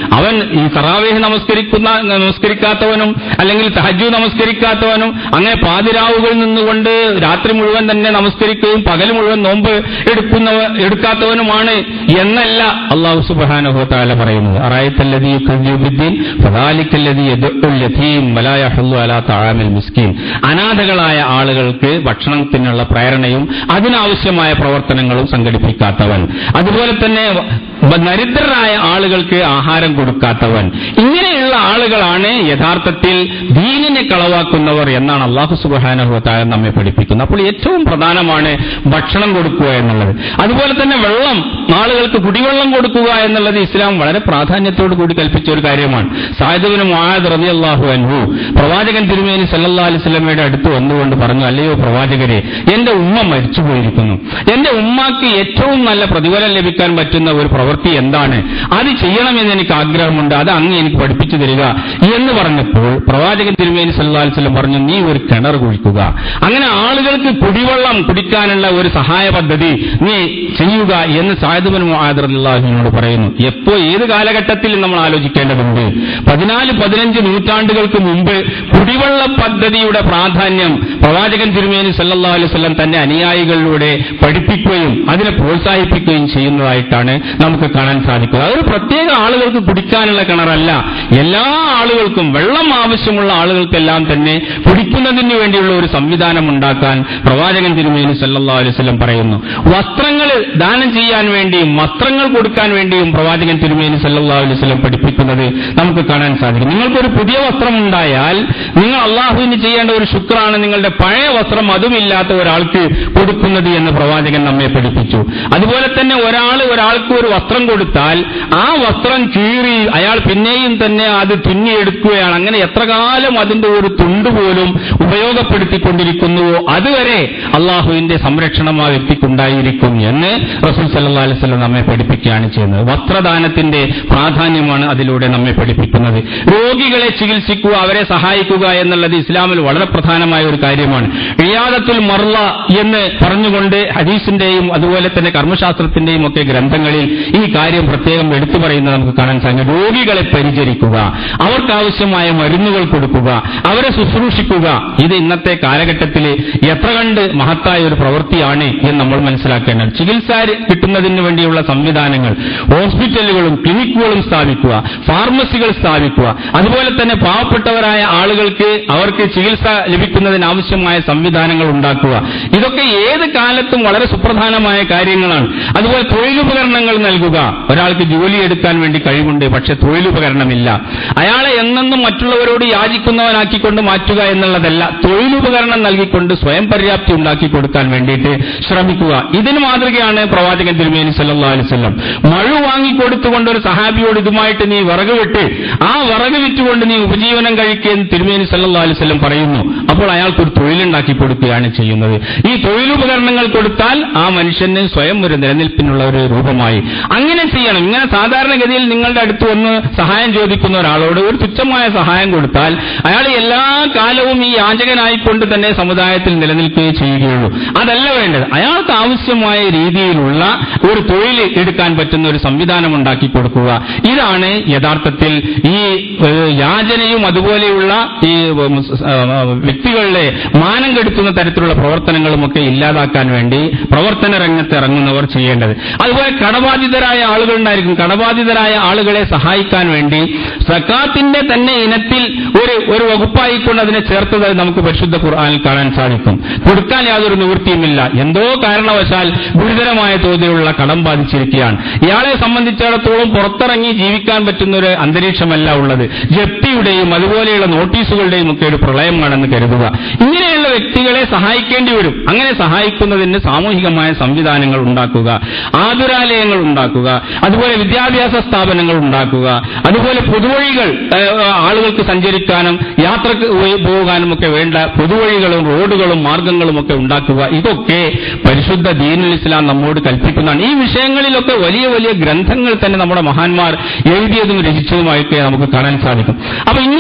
അവൻ ഈ തറാവേഹ് നമസ്കരിക്കുന്ന നമസ്കരിക്കാത്തവനും അല്ലെങ്കിൽ തഹജു നമസ്കരിക്കാത്തവനും അങ്ങനെ പാതിരാവുകളിൽ നിന്നുകൊണ്ട് രാത്രി മുഴുവൻ തന്നെ നമസ്കരിക്കുകയും പകൽ മുഴുവൻ നോമ്പ് എടുക്കുന്നവ എടുക്കാത്തവനുമാണ് എന്നല്ല അള്ളാഹു സുബാനുഹോത്താല പറയുന്നത് അറായത്തല്ലതി യുദ്ദീൻ ഫദാലിക്കല്ലതി യദുൽ യതീം വലാ യഹുല്ലു അലാ തആമിൽ മിസ്കീൻ അനാഥകളായ ആളുകൾക്ക് ഭക്ഷണത്തിനുള്ള പ്രേരണയും അതിനാവശ്യമായ പ്രവർത്തനങ്ങളും സംഘടിപ്പിക്കാത്തവൻ അതുപോലെ തന്നെ വ- ദരിദ്രരായ ആളുകൾക്ക് ആഹാരം കൊടുക്കാത്തവൻ ഇങ്ങനെയുള്ള ആളുകളാണ് യഥാർത്ഥത്തിൽ ദീനിനെ കളവാക്കുന്നവർ എന്നാണ് അള്ളാഹു സുബാനുഹത്താല നമ്മെ പഠിപ്പിക്കുന്നത് അപ്പോൾ ഏറ്റവും പ്രധാനമാണ് ഭക്ഷണം കൊടുക്കുക എന്നുള്ളത് അതുപോലെ തന്നെ വെള്ളം ആളുകൾക്ക് കുടിവെള്ളം കൊടുക്കുക എന്നുള്ളത് ഇസ്ലാം വളരെ പ്രാധാന്യത്തോടു കൂടി കൽപ്പിച്ച ഒരു കാര്യമാണ് സാഹിദുബിന് മുആദ് റബി അള്ളാഹു അൻഹു പ്രവാചകൻ തിരുമേനി സല്ലല്ലാ അലൈഹി സ്വലമയുടെ അടുത്ത് വന്നുകൊണ്ട് പറഞ്ഞു അല്ലയോ പ്രവാചകരെ എന്റെ ഉമ്മ മരിച്ചുപോയിരിക്കുന്നു എന്റെ ഉമ്മാക്ക് ഏറ്റവും നല്ല പ്രതിഫലം ലഭിക്കാൻ പറ്റുന്ന ഒരു പ്രവൃത്തി എന്താണ് അത് ചെയ്യണമെന്ന് എനിക്ക് ആഗ്രഹമുണ്ട് അത് അങ്ങ് എനിക്ക് പഠിപ്പിച്ചു തരിക എന്ന് പറഞ്ഞപ്പോൾ പ്രവാചകൻ തിരുമേനി സല്ലല്ലാഹു അലൈഹി വസല്ലം പറഞ്ഞു നീ ഒരു കിണർ കുഴിക്കുക അങ്ങനെ ആളുകൾക്ക് കുടിവെള്ളം കുടിക്കാനുള്ള ഒരു സഹായ പദ്ധതി നീ ചെയ്യുക എന്ന് സാഹിദുബിൻ മുആദറിനോട് പറയുന്നു എപ്പോ ഏത് കാലഘട്ടത്തിൽ നമ്മൾ ആലോചിക്കേണ്ടതുണ്ട് പതിനാല് പതിനഞ്ച് നൂറ്റാണ്ടുകൾക്ക് മുമ്പ് കുടിവെള്ള പദ്ധതിയുടെ പ്രാധാന്യം പ്രവാചകൻ തിരുമേനി സല്ലല്ലാഹു അലൈഹി വസല്ലം തന്റെ അനുയായികളിലൂടെ പഠിപ്പിക്കുകയും അതിനെ പ്രോത്സാഹിപ്പിക്കുകയും ചെയ്യുന്നതായിട്ടാണ് നമുക്ക് കാണാൻ സാധിക്കുക അതൊരു പ്രത്യേക ആളുകൾക്ക് കുടിക്കാനുള്ള കിണറല്ല എല്ലാ ആളുകൾക്കും വെള്ളം ആവശ്യമുള്ള ആളുകൾക്കെല്ലാം തന്നെ കുടിക്കുന്നതിന് വേണ്ടിയുള്ള ഒരു സംവിധാനം ഉണ്ടാക്കാൻ പ്രവാചകൻ തിരുമേനി സല്ലല്ലാഹു അലൈഹി വസല്ലം പറയുന്നു വസ്ത്രങ്ങൾ ദാനം ചെയ്യാൻ വേണ്ടിയും വസ്ത്രങ്ങൾ കൊടുക്കാൻ വേണ്ടിയും പ്രവാചകൻ തിരുമേനി സല്ലല്ലാഹു അലൈഹി വസല്ലം പഠിപ്പിക്കുന്നത് നമുക്ക് കാണാൻ സാധിക്കും നിങ്ങൾക്കൊരു പുതിയ വസ്ത്രം ഉണ്ടായാൽ നിങ്ങൾ അള്ളാഹുവിന് ചെയ്യേണ്ട ഒരു ശുക്രാണ് നിങ്ങളുടെ പഴയ വസ്ത്രം അതുമില്ലാത്ത ഒരാൾക്ക് കൊടുക്കുന്നത് എന്ന് പ്രവാചകൻ നമ്മെ പഠിപ്പിച്ചു അതുപോലെ തന്നെ ഒരാൾ ഒരാൾക്ക് ഒരു വസ്ത്രം കൊടുത്താൽ ആ വസ്ത്രം കീറി അയാൾ പിന്നെയും തന്നെ അത് തുന്നിയെടുക്കുകയാണ് അങ്ങനെ എത്ര കാലം അതിന്റെ ഒരു തുണ്ട് പോലും ഉപയോഗപ്പെടുത്തിക്കൊണ്ടിരിക്കുന്നുവോ അതുവരെ അള്ളാഹുവിന്റെ സംരക്ഷണം ആ വ്യക്തിക്കുണ്ടായിരിക്കും എന്ന് റസൂൽ സല്ലല്ലാഹു അലൈഹി വസല്ലം നമ്മെ പഠിപ്പിക്കുകയാണ് ചെയ്യുന്നത് വസ്ത്രദാനത്തിന്റെ പ്രാധാന്യമാണ് അതിലൂടെ നമ്മെ പഠിപ്പിക്കുന്നത് രോഗികളെ ചികിത്സിക്കുക അവരെ സഹായിക്കുക എന്നുള്ളത് ഇസ്ലാമിൽ വളരെ പ്രധാനമായ ഒരു കാര്യമാണ് ഇയാദത്തുൽ മർല എന്ന് പറഞ്ഞുകൊണ്ട് ഹദീസിന്റെയും അതുപോലെ തന്നെ കർമ്മശാസ്ത്രത്തിന്റെയും ഒക്കെ ഗ്രന്ഥങ്ങളിൽ ഈ കാര്യം പ്രത്യേകം എടുത്തു പറയുന്നത് നമുക്ക് കാണാൻ സാധിക്കും രോഗികളെ പരിചരിക്കുക അവർക്കാവശ്യമായ മരുന്നുകൾ കൊടുക്കുക അവരെ ശുശ്രൂഷിക്കുക ഇത് ഇന്നത്തെ കാലഘട്ടത്തിൽ എത്ര കണ്ട് മഹത്തായ ഒരു പ്രവൃത്തിയാണ് എന്ന് നമ്മൾ മനസ്സിലാക്കേണ്ടത് ചികിത്സ കിട്ടുന്നതിന് വേണ്ടിയുള്ള സംവിധാനങ്ങൾ ഹോസ്പിറ്റലുകളും ക്ലിനിക്കുകളും സ്ഥാപിക്കുക ഫാർമസികൾ സ്ഥാപിക്കുക അതുപോലെ തന്നെ പാവപ്പെട്ടവരായ ആളുകൾക്ക് അവർക്ക് ചികിത്സ ലഭിക്കുന്നതിന് ആവശ്യമായ സംവിധാനങ്ങൾ ഉണ്ടാക്കുക ഇതൊക്കെ ഏത് കാലത്തും വളരെ സുപ്രധാനമായ കാര്യങ്ങളാണ് അതുപോലെ തൊഴിലുപകരണങ്ങൾ നൽകുക ഒരാൾക്ക് ജോലിയെടുക്കാൻ വേണ്ടി കഴിവുണ്ട് പക്ഷെ തൊഴിലുപകരണമില്ല അയാളെ എന്നെന്നും മറ്റുള്ളവരോട് യാചിക്കുന്നവനാക്കിക്കൊണ്ട് മാറ്റുക എന്നുള്ളതല്ല തൊഴിലുപകരണം നൽകിക്കൊണ്ട് സ്വയം പര്യാപ്തി ഉണ്ടാക്കി കൊടുക്കാൻ വേണ്ടിയിട്ട് ശ്രമിക്കുക ഇതിന് മാതൃകയാണ് പ്രവാചകൻ തിരുമേനി സല്ലല്ലാഹു അലൈഹി വസല്ലം മഴ വാങ്ങിക്കൊടുത്തുകൊണ്ട് ഒരു സഹാബിയോട് ഇതുമായിട്ട് നീ വിറക് വിട്ട് ആ വിറക് വിറ്റുകൊണ്ട് നീ ഉപജീവനം കഴിക്കുകയെന്ന് തിരുമേനി സല്ലല്ലാഹു അലൈഹി വസല്ലം പറയുന്നു അപ്പോൾ അയാൾക്ക് ഒരു തൊഴിലുണ്ടാക്കി കൊടുക്കുകയാണ് ചെയ്യുന്നത് ഈ തൊഴിലുപകരണങ്ങൾ കൊടുത്താൽ ആ മനുഷ്യന് സ്വയം ഒരു നിലനിൽപ്പിനുള്ള ഒരു രൂപമായി അങ്ങനെ ചെയ്യണം ഇങ്ങനെ സാധാരണഗതിയിൽ നിങ്ങളുടെ അടുത്ത് വന്ന് സഹായം ചോദിക്കുന്ന ഒരാളോട് ഒരു തുച്ഛമായ സഹായം കൊടുത്താൽ അയാൾ എല്ലാ കാലവും ഈ യാചകനായിക്കൊണ്ട് തന്നെ സമുദായത്തിൽ നിലനിൽക്കുകയും ചെയ്യുകയുള്ളൂ അതല്ല വേണ്ടത് അയാൾക്ക് ആവശ്യമായ രീതിയിലുള്ള ഒരു തൊഴിൽ എടുക്കാൻ പറ്റുന്ന ഒരു സംവിധാനം ഉണ്ടാക്കി കൊടുക്കുക ഇതാണ് യഥാർത്ഥത്തിൽ ഈ ഏഹ്, യാചനയും അതുപോലെയുള്ള ഈ ഉം, സ്- ആ, ആ, വ്യക്തികളുടെ മാനം കെടുത്തുന്ന തരത്തിലുള്ള പ്രവർത്തനങ്ങളുമൊക്കെ ഇല്ലാതാക്കാൻ വേണ്ടി പ്രവർത്തന രംഗത്ത് ഇറങ്ങുന്നവർ ചെയ്യേണ്ടത് അതുപോലെ കടബാധിതരായ ആളുകളുണ്ടായിരിക്കും കടബാധിതരായ ആളുകളെ സഹായിക്കാൻ വേണ്ടി സക്കാത്തിന്റെ തന്നെ ഇനത്തിൽ ഒരു ഒരു വകുപ്പായിക്കൊണ്ട് അതിനെ ചേർത്തത് നമുക്ക് പരിശുദ്ധ ഖുർആനിൽ കാണാൻ സാധിക്കും കൊടുക്കാൻ യാതൊരു നിവൃത്തിയുമില്ല എന്തോ കാരണവശാൽ ഗുരുതരമായ തോതിലുള്ള കടം ബാധിച്ചിരിക്കുകയാണ് ഇയാളെ സംബന്ധിച്ചിടത്തോളം പുറത്തിറങ്ങി ജീവിക്കാൻ പറ്റുന്ന ഒരു അന്തരീക്ഷമല്ല ഉള്ളത് ജപ്തിയുടെയും അതുപോലെയുള്ള നോട്ടീസുകളുടെയും ഒക്കെ ഒരു പ്രളയമാണെന്ന് കരുതുക ഇങ്ങനെയുള്ള വ്യക്തികളെ സഹായിക്കേണ്ടി വരും അങ്ങനെ സഹായിക്കുന്നതിന് സാമൂഹികമായ സംവിധാനങ്ങൾ ഉണ്ടാക്കുക ആതുരാലയങ്ങൾ ഉണ്ടാക്കുക അതുപോലെ വിദ്യാഭ്യാസ സ്ഥാപനങ്ങൾ ഉണ്ടാക്കുക അതുപോലെ പൊതുവഴികൾ ഏഹ്, ആളുകൾക്ക് സഞ്ചരിക്കാനും യാത്രക്ക് പോയി- പോകാനും ഒക്കെ വേണ്ട പൊതുവഴികളും റോഡുകളും മാർഗങ്ങളും ഒക്കെ ഉണ്ടാക്കുക ഇതൊക്കെ പരിശുദ്ധ ദീനുൽ ഇസ്ലാം നമ്മോട് കൽപ്പിക്കുന്നതാണ് ഈ വിഷയങ്ങളിലൊക്കെ വലിയ വലിയ ഗ്രന്ഥങ്ങൾ തന്നെ നമ്മുടെ മഹാന്മാർ എഴുതിയതും രചിച്ചതുമായൊക്കെ നമുക്ക് കാണാൻ സാധിക്കും അപ്പൊ ഇങ്ങനെയുള്ള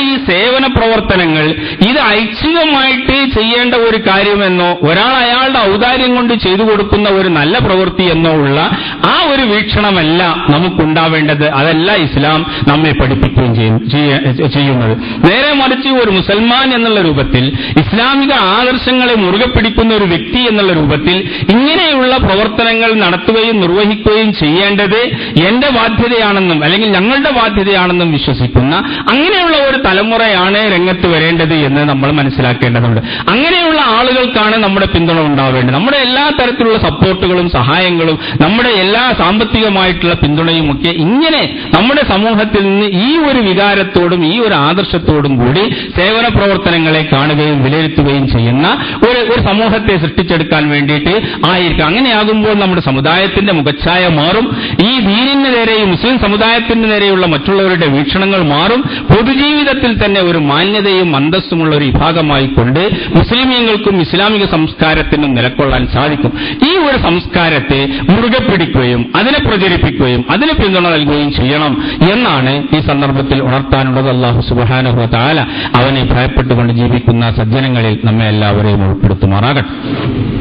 ഈ സേവന പ്രവർത്തനങ്ങൾ ഇത് ഐച്ഛികമായിട്ട് ചെയ്യേണ്ട ഒരു കാര്യമെന്നോ ഒരാൾ അയാളുടെ ഔദാര്യം കൊണ്ട് ചെയ്തു കൊടുക്കുന്ന ഒരു നല്ല പ്രവൃത്തി എന്നോ ഉള്ള ആ ഒരു വീക്ഷണമല്ല നമുക്കുണ്ടാവേണ്ടത് അതല്ല ഇസ്ലാം നമ്മെ പഠിപ്പിക്കുകയും ചെയ്യും- ചെയ്യ- ചെയ്യുന്നത് നേരെ മറിച്ച് ഒരു മുസൽമാൻ എന്നുള്ള രൂപത്തിൽ ഇസ്ലാമിക ആദർശങ്ങളെ മുറുകെ പിടിക്കുന്ന ഒരു വ്യക്തി എന്നുള്ള രൂപത്തിൽ ഇങ്ങനെയുള്ള പ്രവർത്തനങ്ങൾ നടത്തുകയും നിർവഹിക്കുകയും ചെയ്യേണ്ടത് എന്റെ ബാധ്യതയാണെന്നും അല്ലെങ്കിൽ ഞങ്ങളുടെ ബാധ്യതയാണെന്നും വിശ്വസിക്കുന്ന അങ്ങനെയുള്ള ഒരു തലമുറയാണ് രംഗത്ത് വരേണ്ടത് എന്ന് നമ്മൾ മനസ്സിലാക്കേണ്ടതുണ്ട് അങ്ങനെയുള്ള ആളുകൾക്കാണ് നമ്മുടെ പിന്തുണ ഉണ്ടാവേണ്ടത് നമ്മുടെ എല്ലാ തരത്തിലുള്ള സപ്പോർട്ടുകളും സഹായങ്ങളും നമ്മുടെ എല്ലാ സാമ്പത്തികമായിട്ടുള്ള പിന്തുണയും ഒക്കെ ഇങ്ങനെ നമ്മുടെ സമൂഹത്തിൽ നിന്ന് ഈ ഒരു വികാരത്തോടും ഈ ഒരു ആദർശത്തോടും കൂടി സേവന പ്രവർത്തനങ്ങളെ കാണുകയും വിലയിരുത്തുകയും ചെയ്യുന്ന ഒരു ഒരു സമൂഹത്തെ സൃഷ്ടിച്ചെടുക്കാൻ വേണ്ടിയിട്ട് ആയിരിക്കും അങ്ങനെയാകുമ്പോൾ നമ്മുടെ സമുദായത്തിന്റെ മുഖച്ഛായ മാറും ഈ ദീനിന് നേരെയും മുസ്ലിം സമുദായത്തിന് നേരെയുള്ള മറ്റുള്ളവരുടെ വീക്ഷണങ്ങൾ മാറും പൊതുജീവിതത്തിൽ തന്നെ ഒരു മാന്യതയും അന്തസ്സുമുള്ള ഒരു വിഭാഗമായി കൊണ്ട് മുസ്ലിമീങ്ങൾക്കും ഇസ്ലാമിക സംസ്കാരത്തിനും നിലക്കൊള്ളാൻ സാധിക്കും ഈ ഒരു സംസ്കാരത്തെ മുറുകെ പിടിക്കുകയും അതിനെ പ്രചരിപ്പിക്കുകയും അതിന് പിന്തുണ നൽകുകയും ചെയ്യണം എന്നാണ് ഈ സന്ദർഭത്തിൽ ഉണർത്താനുള്ളത് അള്ളാഹു സുബാനുഹ താല അവനെ ഭയപ്പെട്ടുകൊണ്ട് ജീവിക്കുന്ന സജ്ജനങ്ങളിൽ നമ്മെ എല്ലാവരെയും ഉൾപ്പെടുത്തുമാറാകട്ടെ